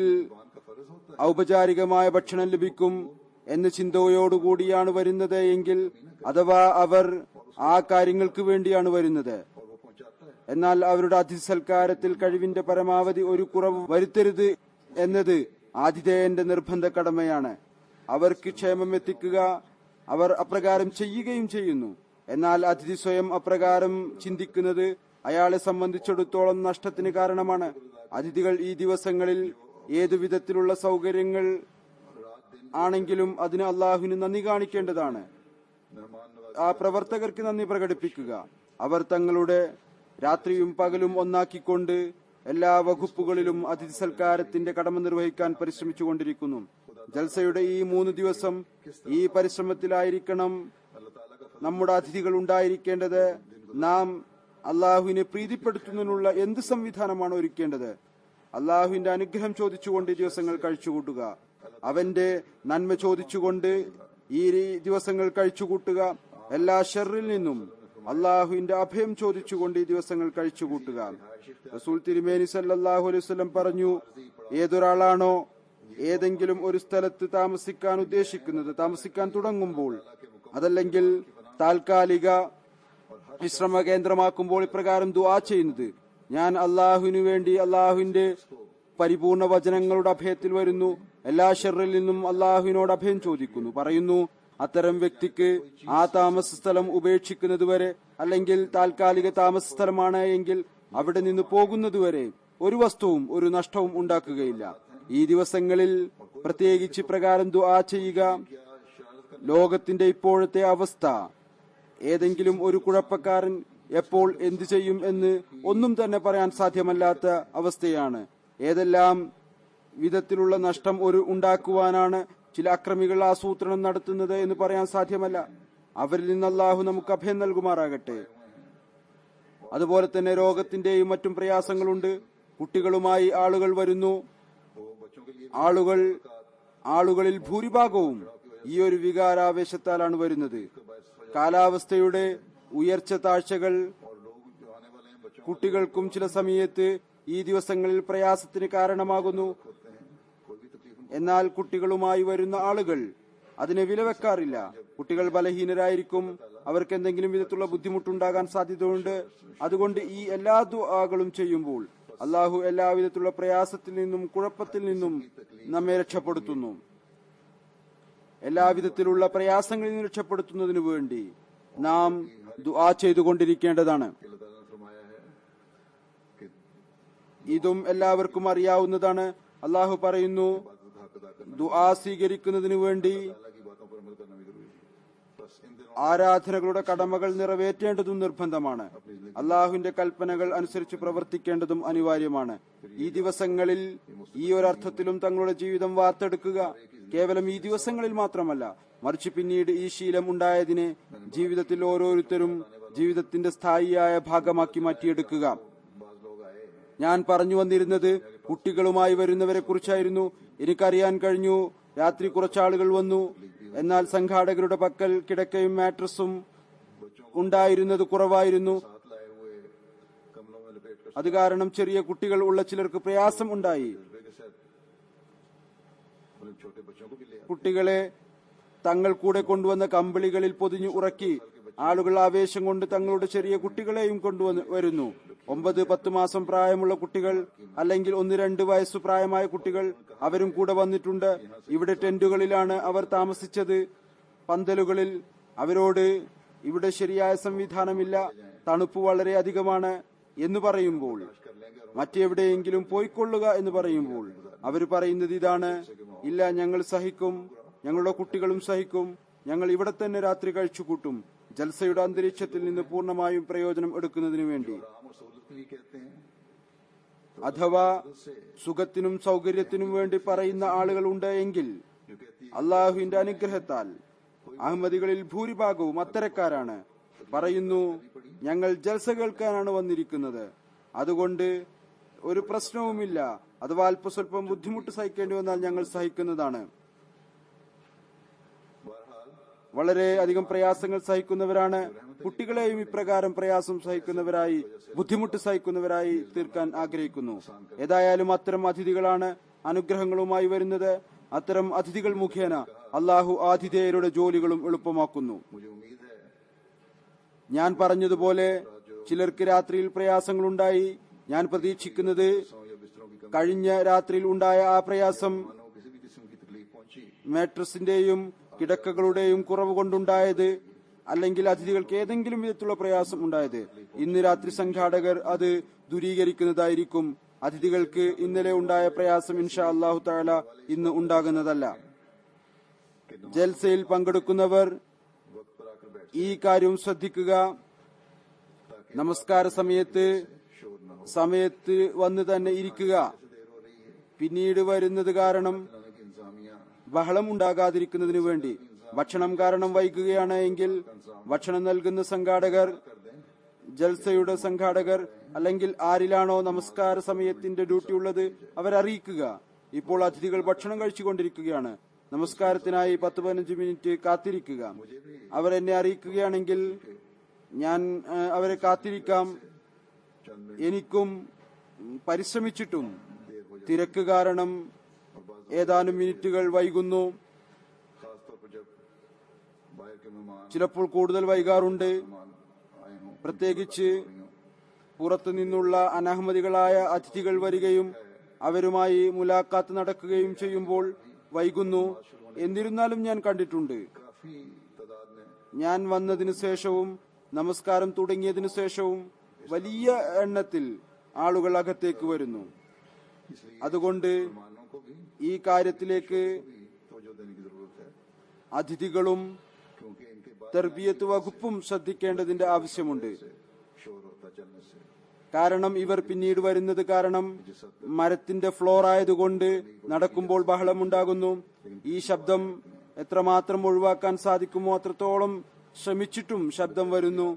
ഔപചാരികമായ ഭക്ഷണം ലഭിക്കും എന്ന ചിന്തയോടുകൂടിയാണ് വരുന്നത് എങ്കിൽ അഥവാ അവർ ആ കാര്യങ്ങൾക്ക് വേണ്ടിയാണ് വരുന്നത് എന്നാൽ അവരുടെ അതിഥിസൽക്കാരത്തിൽ കഴിവിന്റെ പരമാവധി ഒരു കുറവ് വരുത്തരുത് എന്നത് ആതിഥേയന്റെ നിർബന്ധ കടമയാണ് അവർക്ക് ക്ഷേമം എത്തിക്കുക അവർ അപ്രകാരം ചെയ്യുകയും ചെയ്യുന്നു എന്നാൽ അതിഥി സ്വയം അപ്രകാരം ചിന്തിക്കുന്നത് അയാളെ സംബന്ധിച്ചിടത്തോളം നഷ്ടത്തിന് കാരണമാണ് അതിഥികൾ ഈ ദിവസങ്ങളിൽ ഏതു വിധത്തിലുള്ള സൗകര്യങ്ങൾ ആണെങ്കിലും അതിന് അള്ളാഹുവിന് നന്ദി കാണിക്കേണ്ടതാണ് ആ പ്രവർത്തകർക്ക് നന്ദി പ്രകടിപ്പിക്കുക അവർ തങ്ങളുടെ രാത്രിയും പകലും ഒന്നാക്കിക്കൊണ്ട് എല്ലാ വകുപ്പുകളിലും അതിഥി സൽക്കാരത്തിന്റെ കടമ നിർവഹിക്കാൻ പരിശ്രമിച്ചുകൊണ്ടിരിക്കുന്നു ജൽസയുടെ ഈ മൂന്ന് ദിവസം ഈ പരിശ്രമത്തിലായിരിക്കണം നമ്മുടെ അതിഥികൾ ഉണ്ടായിരിക്കേണ്ടത് നാം അള്ളാഹുവിനെ പ്രീതിപ്പെടുത്തുന്നതിനുള്ള എന്ത് സംവിധാനമാണ് ഒരുക്കേണ്ടത് അള്ളാഹുവിന്റെ അനുഗ്രഹം ചോദിച്ചുകൊണ്ട് ഈ ദിവസങ്ങൾ കഴിച്ചുകൂട്ടുക അവന്റെ നന്മ ചോദിച്ചുകൊണ്ട് ഈ രീ- ദിവസങ്ങൾ കഴിച്ചുകൂട്ടുക എല്ലാ ഷെറിൽ നിന്നും അള്ളാഹുവിന്റെ അഭയം ചോദിച്ചുകൊണ്ട് ഈ ദിവസങ്ങൾ കഴിച്ചുകൂട്ടുക റസൂൽ തിരുമേനി സല്ലല്ലാഹു അലൈഹി വസല്ലം പറഞ്ഞു ഏതൊരാളാണോ ഏതെങ്കിലും ഒരു സ്ഥലത്ത് താമസിക്കാൻ ഉദ്ദേശിക്കുന്നത് താമസിക്കാൻ തുടങ്ങുമ്പോൾ അതല്ലെങ്കിൽ താൽക്കാലിക വിശ്രമ കേന്ദ്രമാക്കുമ്പോൾ ഇപ്രകാരം ദുആ ചെയ്യുന്നത് ഞാൻ അള്ളാഹുവിനു വേണ്ടി അള്ളാഹുവിന്റെ പരിപൂർണ വചനങ്ങളുടെ അഭയത്തിൽ വരുന്നു എല്ലാ ഷെറിൽ നിന്നും അള്ളാഹുവിനോട് അഭയം ചോദിക്കുന്നു പറയുന്നു അത്തരം വ്യക്തിക്ക് ആ താമസ സ്ഥലം ഉപേക്ഷിക്കുന്നതുവരെ അല്ലെങ്കിൽ താൽക്കാലിക താമസ സ്ഥലമാണ് എങ്കിൽ അവിടെ നിന്ന് പോകുന്നതുവരെ ഒരു വസ്തുവും ഒരു നഷ്ടവും ഉണ്ടാക്കുകയില്ല ഈ ദിവസങ്ങളിൽ പ്രത്യേകിച്ച് പ്രകാരം ദുആ ചെയ്യുക ലോകത്തിന്റെ ഇപ്പോഴത്തെ അവസ്ഥ ഏതെങ്കിലും ഒരു കുഴപ്പക്കാരൻ എപ്പോൾ എന്തു ചെയ്യും എന്ന് ഒന്നും തന്നെ പറയാൻ സാധ്യമല്ലാത്ത അവസ്ഥയാണ് ഏതെല്ലാം വിധത്തിലുള്ള നഷ്ടം ഒരു ഉണ്ടാക്കുവാനാണ് ചില അക്രമികൾ ആസൂത്രണം നടത്തുന്നത് എന്ന് പറയാൻ സാധ്യമല്ല അവരിൽ നിന്ന് അള്ളാഹു നമുക്ക് അഭയം നൽകുമാറാകട്ടെ അതുപോലെ തന്നെ രോഗത്തിന്റെയും മറ്റും പ്രയാസങ്ങളുണ്ട് കുട്ടികളുമായി ആളുകൾ വരുന്നു ആളുകൾ ആളുകളിൽ ഭൂരിഭാഗവും ഈ ഒരു വികാരാവേശത്താലാണ് വരുന്നത് കാലാവസ്ഥയുടെ ഉയർച്ച താഴ്ചകൾ കുട്ടികൾക്കും ചില സമയത്ത് ഈ ദിവസങ്ങളിൽ പ്രയാസത്തിന് കാരണമാകുന്നു എന്നാൽ കുട്ടികളുമായി വരുന്ന ആളുകൾ അതിനെ വിലവെക്കാറില്ല കുട്ടികൾ ബലഹീനരായിരിക്കും അവർക്ക് എന്തെങ്കിലും വിധത്തിലുള്ള ബുദ്ധിമുട്ടുണ്ടാകാൻ സാധ്യതയുണ്ട് അതുകൊണ്ട് ഈ എല്ലാ ദുആകളും ചെയ്യുമ്പോൾ അള്ളാഹു എല്ലാവിധത്തിലുള്ള പ്രയാസത്തിൽ നിന്നും കുഴപ്പത്തിൽ നിന്നും നമ്മെ രക്ഷപ്പെടുത്തുന്നു എല്ലാവിധത്തിലുള്ള പ്രയാസങ്ങളിൽ നിന്ന് രക്ഷപ്പെടുത്തുന്നതിനു വേണ്ടി നാം ദുആ ചെയ്തുകൊണ്ടിരിക്കേണ്ടതാണ് अल्लाह ताला ने फरमाया है कि ഇതും എല്ലാവർക്കും അറിയാവുന്നതാണ് അള്ളാഹു പറയുന്നു इबादत हक अदा करना ദുആ സ്വീകരിക്കുന്നതിനു വേണ്ടി अल्लाह की बातों पर अमल करना भी जरूरी है बस इन दिनों ആരാധനകളുടെ കടമകൾ നിറവേറ്റേണ്ടതും നിർബന്ധമാണ് അള്ളാഹുവിന്റെ കൽപ്പനകൾ അനുസരിച്ച് പ്രവർത്തിക്കേണ്ടതും അനിവാര്യമാണ് ഈ ദിവസങ്ങളിൽ ഈ ഒരർത്ഥത്തിലും തങ്ങളുടെ ജീവിതം വാർത്തെടുക്കുക കേവലം ഈ ദിവസങ്ങളിൽ മാത്രമല്ല മറിച്ച് പിന്നീട് ഈ ശീലം ഉണ്ടായതിനെ ജീവിതത്തിൽ ഓരോരുത്തരും ജീവിതത്തിന്റെ സ്ഥായിയായ ഭാഗമാക്കി മാറ്റിയെടുക്കുക बाज लोग आए ഞാൻ പറഞ്ഞു വന്നിരുന്നത് കുട്ടികളുമായി വരുന്നവരെ കുറിച്ചായിരുന്നു എനിക്കറിയാൻ കഴിഞ്ഞു രാത്രി കുറച്ചാളുകൾ വന്നു എന്നാൽ സംഘാടകരുടെ പക്കൽ കിടക്കയും മാട്രസും ഉണ്ടായിരുന്നത് കുറവായിരുന്നു साथ लाए हुए कमलों में लपेट कर അത് കാരണം ചെറിയ കുട്ടികൾ उള്ള ചിലർക്ക് പ്രയാസം ഉണ്ടായി तजुर्बे के साथ अपने छोटे बच्चों को भी ले आते കുട്ടികളെ തങ്ങൾ കൂടെ കൊണ്ടുവന്ന കമ്പിളികളിൽ പൊതിഞ്ഞു ഉറക്കി ആളുകൾ ആവേശം കൊണ്ട് തങ്ങളുടെ ചെറിയ കുട്ടികളെയും കൊണ്ടുവന്ന് വരുന്നു ഒമ്പത് പത്ത് മാസം പ്രായമുള്ള കുട്ടികൾ അല്ലെങ്കിൽ ഒന്ന് രണ്ട് വയസ്സു പ്രായമായ കുട്ടികൾ അവരും കൂടെ വന്നിട്ടുണ്ട് ഇവിടെ ടെന്റുകളിലാണ് അവർ താമസിച്ചത് പന്തലുകളിൽ അവരോട് ഇവിടെ ശരിയായ സംവിധാനമില്ല തണുപ്പ് വളരെ അധികമാണ് എന്ന് പറയുമ്പോൾ മറ്റെവിടെയെങ്കിലും പോയിക്കൊള്ളുക എന്ന് പറയുമ്പോൾ അവർ പറയുന്നത് ഇതാണ് ഇല്ല ഞങ്ങൾ സഹിക്കും ഞങ്ങളുടെ കുട്ടികളും സഹിക്കും ഞങ്ങൾ ഇവിടെ തന്നെ രാത്രി കഴിച്ചുകൂട്ടും ജൽസയുടെ അന്തരീക്ഷത്തിൽ നിന്ന് പൂർണ്ണമായും പ്രയോജനം എടുക്കുന്നതിനു വേണ്ടി आराम और सहूलत के लिए कहते हैं അഥവാ സുഖത്തിനും സൗകര്യത്തിനും വേണ്ടി പറയുന്ന ആളുകളുണ്ട് എങ്കിൽ जो कहती അള്ളാഹുവിന്റെ അനുഗ്രഹത്താൽ അഹമ്മദികളിൽ ഭൂരിഭാഗവും അത്തരക്കാരാണ് പറയുന്നു ഞങ്ങൾ ജൽസ കേൾക്കാനാണ് വന്നിരിക്കുന്നത് അതുകൊണ്ട് ഒരു പ്രശ്നവുമില്ല അഥവാ അല്പസ്വല്പം ബുദ്ധിമുട്ട് സഹിക്കേണ്ടി വന്നാൽ ഞങ്ങൾ സഹിക്കുന്നതാണ് बहरहाल വളരെ അധികം പ്രയാസങ്ങൾ സഹിക്കുന്നവരാണ് കുട്ടികളെയും ഇപ്രകാരം പ്രയാസം സഹിക്കുന്നവരായി ബുദ്ധിമുട്ട് സഹിക്കുന്നവരായി തീർക്കാൻ ആഗ്രഹിക്കുന്നു ഏതായാലും അത്തരം അതിഥികളാണ് അനുഗ്രഹങ്ങളുമായി വരുന്നത് അത്തരം അതിഥികൾ മുഖേന അള്ളാഹു ആതിഥേയരുടെ ജോലികളും എളുപ്പമാക്കുന്നു मुझे उम्मीद है ഞാൻ പറഞ്ഞതുപോലെ ചിലർക്ക് രാത്രിയിൽ പ്രയാസങ്ങളുണ്ടായി ഞാൻ പ്രതീക്ഷിക്കുന്നത് सौ या बिस्तरों की कमी കഴിഞ്ഞ രാത്രിയിൽ ഉണ്ടായ ആ പ്രയാസം मानो किसी भी किस्म की तकलीफ पहुंची മാട്രസിന്റെയും കിടക്കകളുടെയും കുറവ് കൊണ്ടുണ്ടായത് അല്ലെങ്കിൽ അതിഥികൾക്ക് ഏതെങ്കിലും വിധത്തിലുള്ള പ്രയാസം ഉണ്ടായത് ഇന്ന് രാത്രി സംഘാടകർ അത് ദൂരീകരിക്കുന്നതായിരിക്കും അതിഥികൾക്ക് ഇന്നലെ ഉണ്ടായ പ്രയാസം ഇൻഷാ അള്ളാഹു താല ഇന്ന് ഉണ്ടാകുന്നതല്ല ജൽസയിൽ പങ്കെടുക്കുന്നവർ वक्त पर आकर बैठ ഈ കാര്യം ശ്രദ്ധിക്കുക നമസ്കാര സമയത്ത് शोर न हो സമയത്ത് വന്ന് തന്നെ ഇരിക്കുക देर हो रही है പിന്നീട് വരുന്നത് കാരണം अल्लाह की इंतजामिया ബഹളം ഉണ്ടാകാതിരിക്കുന്നതിനു വേണ്ടി ഭക്ഷണം കാരണം വൈകുകയാണ് എങ്കിൽ ഭക്ഷണം നൽകുന്ന സംഘാടകർ ജൽസയുടെ സംഘാടകർ അല്ലെങ്കിൽ ആരിലാണോ നമസ്കാര സമയത്തിന്റെ ഡ്യൂട്ടി ഉള്ളത് അവരറിയിക്കുക ഇപ്പോൾ അതിഥികൾ ഭക്ഷണം കഴിച്ചുകൊണ്ടിരിക്കുകയാണ് നമസ്കാരത്തിനായി പത്ത് പതിനഞ്ച് മിനിറ്റ് കാത്തിരിക്കുക അവർ എന്നെ അറിയിക്കുകയാണെങ്കിൽ ഞാൻ ആ, അവരെ കാത്തിരിക്കാം എനിക്കും ഉം, പരിശ്രമിച്ചിട്ടും തിരക്ക് കാരണം ഏതാനും മിനിറ്റുകൾ വൈകുന്നു खासतौर पर जब बाहर के मेहमान ചിലപ്പോൾ കൂടുതൽ വൈകാറുണ്ട് मेहमान आए हों പ്രത്യേകിച്ച് പുറത്തു നിന്നുള്ള അനഹമ്മദികളായ അതിഥികൾ വരികയും അവരുമായി മുലാഖാത്ത് നടക്കുകയും ചെയ്യുമ്പോൾ വൈകുന്നു എന്നിരുന്നാലും ഞാൻ കണ്ടിട്ടുണ്ട് काफी तादाद में ഞാൻ വന്നതിനു ശേഷവും നമസ്കാരം തുടങ്ങിയതിനു ശേഷവും വലിയ എണ്ണത്തിൽ ആളുകൾ അകത്തേക്ക് വരുന്നു इसलिए അതുകൊണ്ട് मेहमानों को भी ഈ കാര്യത്തിലേക്ക് भी तवज्जो देने की जरूरत है അതിഥികളും क्योंकि इनके बाद തെർബിയത്ത് വകുപ്പും ശ്രദ്ധിക്കേണ്ടതിന്റെ ആവശ്യമുണ്ട് शोर होता चलने से കാരണം ഇവർ പിന്നീട് വരുന്നത് കാരണം മരത്തിന്റെ ഫ്ലോർ ആയതുകൊണ്ട് നടക്കുമ്പോൾ ബഹളമുണ്ടാകുന്നു ഈ ശബ്ദം എത്രമാത്രം ഒഴിവാക്കാൻ സാധിക്കുമോ അത്രത്തോളം ശ്രമിച്ചിട്ടും ശബ്ദം വരുന്നു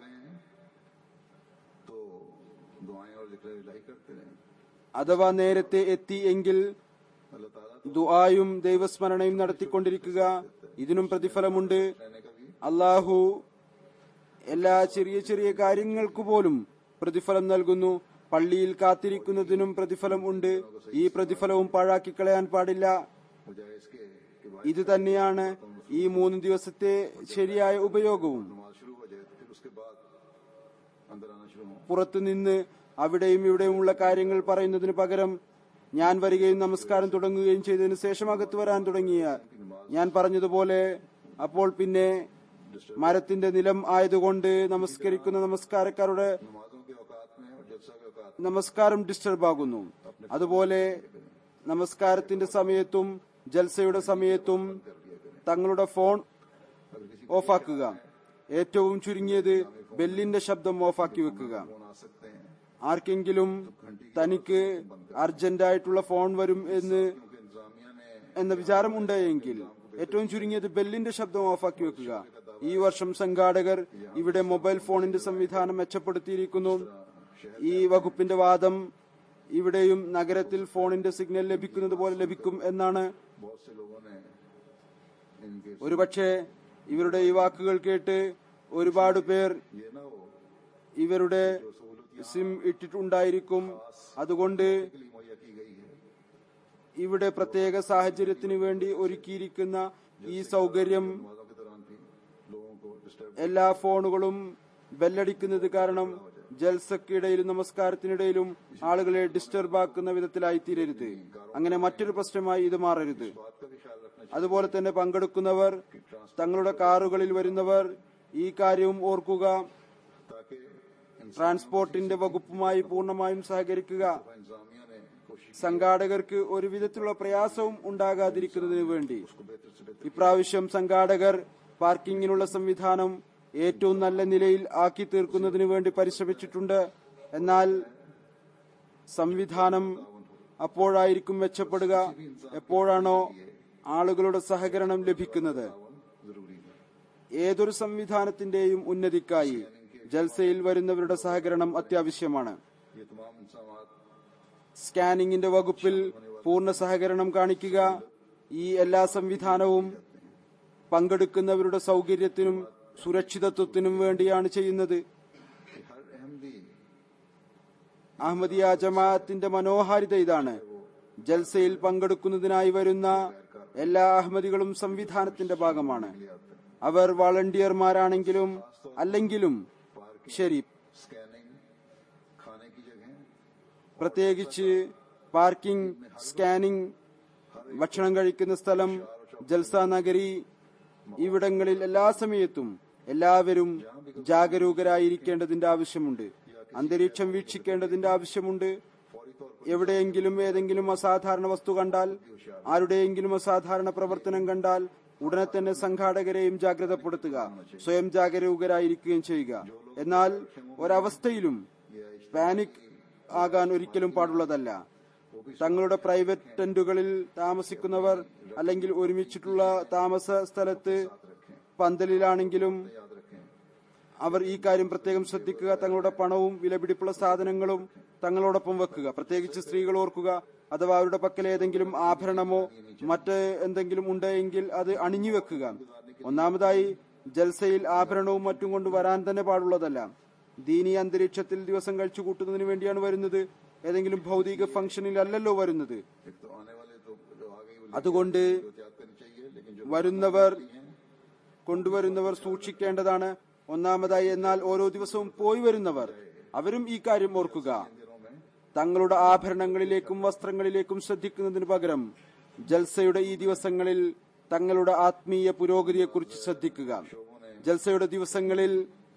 तो दुआएं और जिक्र इलाही करते रहें അഥവാ നേരത്തെ എത്തി എങ്കിൽ अल्लाह ताला ദുആയും ദൈവസ്മരണയും നടത്തിക്കൊണ്ടിരിക്കുക ഇതിനും പ്രതിഫലമുണ്ട് അള്ളാഹു എല്ലാ ചെറിയ ചെറിയ കാര്യങ്ങൾക്കു പോലും പ്രതിഫലം നൽകുന്നു പള്ളിയിൽ കാത്തിരിക്കുന്നതിനും പ്രതിഫലം ഉണ്ട് ഈ പ്രതിഫലവും പാഴാക്കി കളയാൻ പാടില്ല बजाय इसके कि भाई ഇത് തന്നെയാണ് ഈ മൂന്ന് ദിവസത്തെ ശരിയായ ഉപയോഗവും नमाज शुरू हो जाए तो फिर उसके बाद अंदर आना शुरू हो പുറത്തുനിന്ന് അവിടെയും ഇവിടെയുമുള്ള കാര്യങ്ങൾ പറയുന്നതിന് പകരം ഞാൻ വരികയും നമസ്കാരം തുടങ്ങുകയും ചെയ്തതിനു ശേഷം അകത്ത് വരാൻ തുടങ്ങിയ ഞാൻ പറഞ്ഞതുപോലെ അപ്പോൾ പിന്നെ മരത്തിന്റെ നിലം ആയതുകൊണ്ട് നമസ്കരിക്കുന്ന നമസ്കാരക്കാരുടെ नमाजों के औकात में और जलसा के औकात നമസ്കാരം ഡിസ്റ്റർബ് ആകുന്നു അതുപോലെ നമസ്കാരത്തിന്റെ സമയത്തും ജൽസയുടെ സമയത്തും തങ്ങളുടെ ഫോൺ ഓഫാക്കുക ഏറ്റവും ചുരുങ്ങിയത് ബെല്ലിന്റെ ശബ്ദം ഓഫാക്കി വെക്കുക फोन आ सकते हैं ആർക്കെങ്കിലും തനിക്ക് അർജന്റായിട്ടുള്ള ഫോൺ വരും എന്ന് क्योंकि इंतजामिया ने എന്ന വിചാരം ഉണ്ടെങ്കിൽ ഏറ്റവും ചുരുങ്ങിയത് ബെല്ലിന്റെ ശബ്ദം ഓഫാക്കി വെക്കുക ഈ വർഷം സംഘാടകർ ഇവിടെ മൊബൈൽ ഫോണിന്റെ സംവിധാനം മെച്ചപ്പെടുത്തിയിരിക്കുന്നു ഈ വകുപ്പിന്റെ വാദം ഇവിടെയും നഗരത്തിൽ ഫോണിന്റെ സിഗ്നൽ ലഭിക്കുന്നത് പോലെ ലഭിക്കും എന്നാണ് बहुत से लोगों ने इनके ഒരുപക്ഷെ ഇവരുടെ ഈ വാക്കുകൾ കേട്ട് ഒരുപാട് പേർ ये ना हो ഇവരുടെ സിം ഇട്ടിട്ടുണ്ടായിരിക്കും അതുകൊണ്ട് के लिए मुहैया की गई है ഇവിടെ പ്രത്യേക സാഹചര്യത്തിന് വേണ്ടി ഒരുക്കിയിരിക്കുന്ന ഈ സൗകര്യം नमाजों के दौरान भी लोगों को डिस्टर्ब എല്ലാ ഫോണുകളും ബെല്ലടിക്കുന്നത് കാരണം ജൽസക്കിടയിലും നമസ്കാരത്തിനിടയിലും ആളുകളെ ഡിസ്റ്റർബ് ആക്കുന്ന വിധത്തിലായി തീരരുത് അങ്ങനെ മറ്റൊരു പ്രശ്നമായി ഇത് മാറരുത് बात का भी ख्याल रखना അതുപോലെ തന്നെ പങ്കെടുക്കുന്നവർ തങ്ങളുടെ കാറുകളിൽ വരുന്നവർ ഈ കാര്യവും ഓർക്കുക चाहिए ताकि ട്രാൻസ്പോർട്ടിന്റെ വകുപ്പുമായി പൂർണ്ണമായും സഹകരിക്കുക इंतजामिया ने कोशिश സംഘാടകർക്ക് ഒരു വിധത്തിലുള്ള പ്രയാസവും ഉണ്ടാകാതിരിക്കുന്നതിന് വേണ്ടി को बेहतर से बेहतर ഇപ്രാവശ്യം സംഘാടകർ പാർക്കിങ്ങിനുള്ള സംവിധാനം ഏറ്റവും നല്ല നിലയിൽ ആക്കി തീർക്കുന്നതിന് വേണ്ടി പരിശ്രമിച്ചിട്ടുണ്ട് എന്നാൽ സംവിധാനം അപ്പോഴായിരിക്കും മെച്ചപ്പെടുക എപ്പോഴാണോ ആളുകളുടെ സഹകരണം ലഭിക്കുന്നത് जरूरी है ഏതൊരു സംവിധാനത്തിന്റെയും ഉന്നതിക്കായി ജൽസയിൽ വരുന്നവരുടെ സഹകരണം അത്യാവശ്യമാണ് ये तमाम इंसान സ്കാനിങ്ങിന്റെ വകുപ്പിൽ പൂർണ്ണ സഹകരണം കാണിക്കുക ഈ എല്ലാ സംവിധാനവും പങ്കെടുക്കുന്നവരുടെ സൗകര്യത്തിനും സുരക്ഷിതത്വത്തിനും വേണ്ടിയാണ് ചെയ്യുന്നത് कि हर अहमदी അഹമ്മദിയ ജമാഅത്തിന്റെ മനോഹാരിത ഇതാണ് ജൽസയിൽ പങ്കെടുക്കുന്നതിനായി വരുന്ന എല്ലാ അഹമ്മദികളും സംവിധാനത്തിന്റെ ഭാഗമാണ് അവർ വളണ്ടിയർമാരാണെങ്കിലും അല്ലെങ്കിലും ശരി स्कैनिंग खाने की जगह പ്രത്യേകിച്ച് പാർക്കിംഗ് സ്കാനിംഗ് ഭക്ഷണം കഴിക്കുന്ന സ്ഥലം ജൽസ നഗരി ഇവിടങ്ങളിൽ എല്ലാ സമയത്തും എല്ലാവരും ജാഗരൂകരായിരിക്കേണ്ടതിന്റെ ആവശ്യമുണ്ട് അന്തരീക്ഷം വീക്ഷിക്കേണ്ടതിന്റെ ആവശ്യമുണ്ട് എവിടെയെങ്കിലും ഏതെങ്കിലും അസാധാരണ വസ്തു കണ്ടാൽ ആരുടെയെങ്കിലും അസാധാരണ പ്രവർത്തനം കണ്ടാൽ ഉടനെ തന്നെ സംഘാടകരെയും ജാഗ്രതപ്പെടുത്തുക സ്വയം ജാഗരൂകരായിരിക്കുകയും ചെയ്യുക എന്നാൽ ഒരവസ്ഥയിലും പാനിക് ആകാൻ ഒരിക്കലും പാടുള്ളതല്ല തങ്ങളുടെ പ്രൈവറ്റ് ടെന്റുകളിൽ താമസിക്കുന്നവർ അല്ലെങ്കിൽ ഒരുമിച്ചിട്ടുള്ള താമസ സ്ഥലത്ത് പന്തലിലാണെങ്കിലും याद रखें അവർ ഈ കാര്യം പ്രത്യേകം ശ്രദ്ധിക്കുക തങ്ങളുടെ പണവും വിലപിടിപ്പുള്ള സാധനങ്ങളും തങ്ങളോടൊപ്പം വെക്കുക പ്രത്യേകിച്ച് സ്ത്രീകൾ ഓർക്കുക അഥവാ അവരുടെ പക്കൽ ഏതെങ്കിലും ആഭരണമോ മറ്റ് എന്തെങ്കിലും ഉണ്ടെങ്കിൽ അത് അണിഞ്ഞു വെക്കുക ഒന്നാമതായി ജൽസയിൽ ആഭരണവും മറ്റും കൊണ്ട് വരാൻ തന്നെ പാടുള്ളതല്ല ദീനി അന്തരീക്ഷത്തിൽ ദിവസം കഴിച്ചു കൂട്ടുന്നതിന് വേണ്ടിയാണ് വരുന്നത് ഏതെങ്കിലും ഭൗതിക ഫംഗ്ഷനിൽ അല്ലല്ലോ വരുന്നത് एक तो आने वाले तो जो आ गई वो അതുകൊണ്ട് एहतियात करनी चाहिए लेकिन जो വരുന്നവർ കൊണ്ടുവരുന്നവർ സൂക്ഷിക്കേണ്ടതാണ് ഒന്നാമതായി എന്നാൽ ഓരോ ദിവസവും പോയി വരുന്നവർ അവരും ഈ കാര്യം ഓർക്കുക തങ്ങളുടെ ആഭരണങ്ങളിലേക്കും വസ്ത്രങ്ങളിലേക്കും ശ്രദ്ധിക്കുന്നതിന് പകരം ജൽസയുടെ ഈ ദിവസങ്ങളിൽ തങ്ങളുടെ ആത്മീയ പുരോഗതിയെക്കുറിച്ച് ശ്രദ്ധിക്കുക ജൽസയുടെ ദിവസങ്ങളിൽ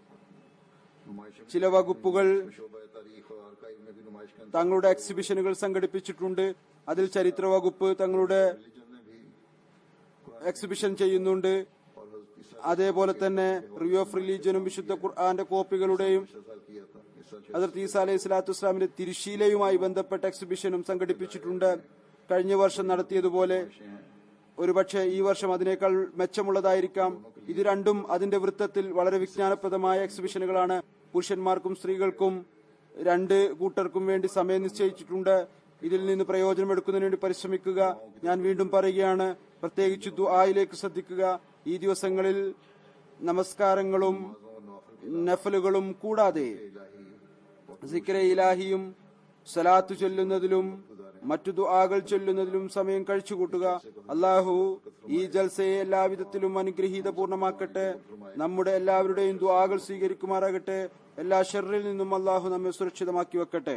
नुमाइश ചില വകുപ്പുകൾ शोबा तारीख और आर्काइव में भी नुमाइश का തങ്ങളുടെ എക്സിബിഷനുകൾ സംഘടിപ്പിച്ചിട്ടുണ്ട് അതിൽ ചരിത്ര വകുപ്പ് തങ്ങളുടെ रिलीजन ने भी എക്സിബിഷൻ ചെയ്യുന്നുണ്ട് और हजरत ईसा അതേപോലെ തന്നെ റിവ്യൂ ഓഫ് റിലീജിയനും വിശുദ്ധ ഖുർആന്റെ കോപ്പികളുടെയും साल किया था इस साल ഹജറത്ത് ഈസ അലൈഹി സ്വലാത്തു വസ്സലാമിന്റെ തിരുശീലയുമായി ബന്ധപ്പെട്ട എക്സിബിഷനും സംഘടിപ്പിച്ചിട്ടുണ്ട് കഴിഞ്ഞ വർഷം നടത്തിയതുപോലെ ഒരുപക്ഷെ ഈ വർഷം അതിനേക്കാൾ മെച്ചമുള്ളതായിരിക്കാം ഇത് രണ്ടും അതിന്റെ വൃത്തത്തിൽ വളരെ വിജ്ഞാനപ്രദമായ എക്സിബിഷനുകളാണ് പുരുഷന്മാർക്കും സ്ത്രീകൾക്കും രണ്ട് കൂട്ടർക്കും വേണ്ടി സമയം നിശ്ചയിച്ചിട്ടുണ്ട് ഇതിൽ നിന്ന് പ്രയോജനം എടുക്കുന്നതിന് വേണ്ടി പരിശ്രമിക്കുക ഞാൻ വീണ്ടും പറയുകയാണ് പ്രത്യേകിച്ച് ദുആയിലേക്ക് ശ്രദ്ധിക്കുക ഈ ദിവസങ്ങളിൽ നമസ്കാരങ്ങളും നഫലുകളും കൂടാതെ സിക്ര ഇലാഹിയും സലാത്തു ചൊല്ലുന്നതിലും മറ്റു ദുആകൾ ചൊല്ലുന്നതിലും സമയം കഴിച്ചുകൂട്ടുക അള്ളാഹു ഈ ജൽസയെ എല്ലാവിധത്തിലും അനുഗ്രഹീതപൂർണമാക്കട്ടെ നമ്മുടെ എല്ലാവരുടെയും ദുആകൾ സ്വീകരിക്കുമാറാകട്ടെ എല്ലാ ഷെറിൽ നിന്നും അള്ളാഹു നമ്മെ സുരക്ഷിതമാക്കി വെക്കട്ടെ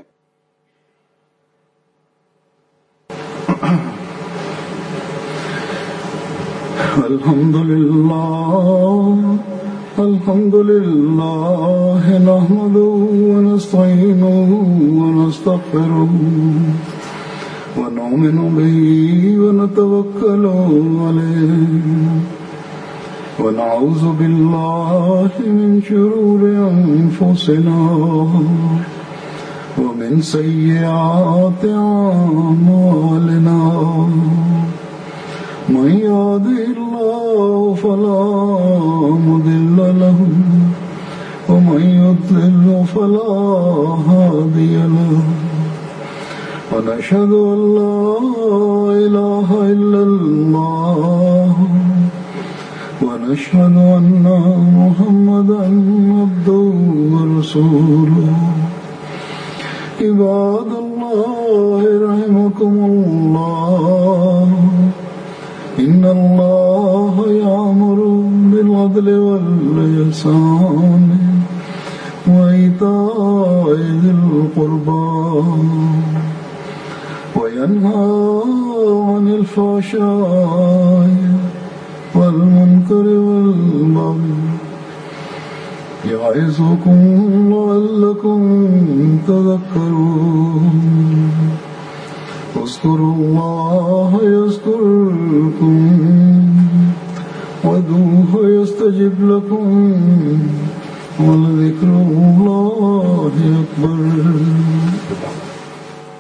الحمد لله الحمد لله نحمده ونستعينه ونستغفره ونؤمن به ونتوكل عليه ونعوذ بالله من شرور أنفسنا ومن سيئات أعمالنا من يهده الله فلا مضل له ومن يضلل فلا هادي له ونشهد ان لا اله الا الله ونشهد ان محمدا عبده ورسوله عباد الله رحمكم الله إن الله يأمر بالعدل والإحسان وإيتاء ذي القربى وينهى عن الفحشاء والمنكر والبغي يعظكم لعلكم تذكرون اذكروا الله يذكركم وادعوه يستجب لكم ولذكر الله أكبر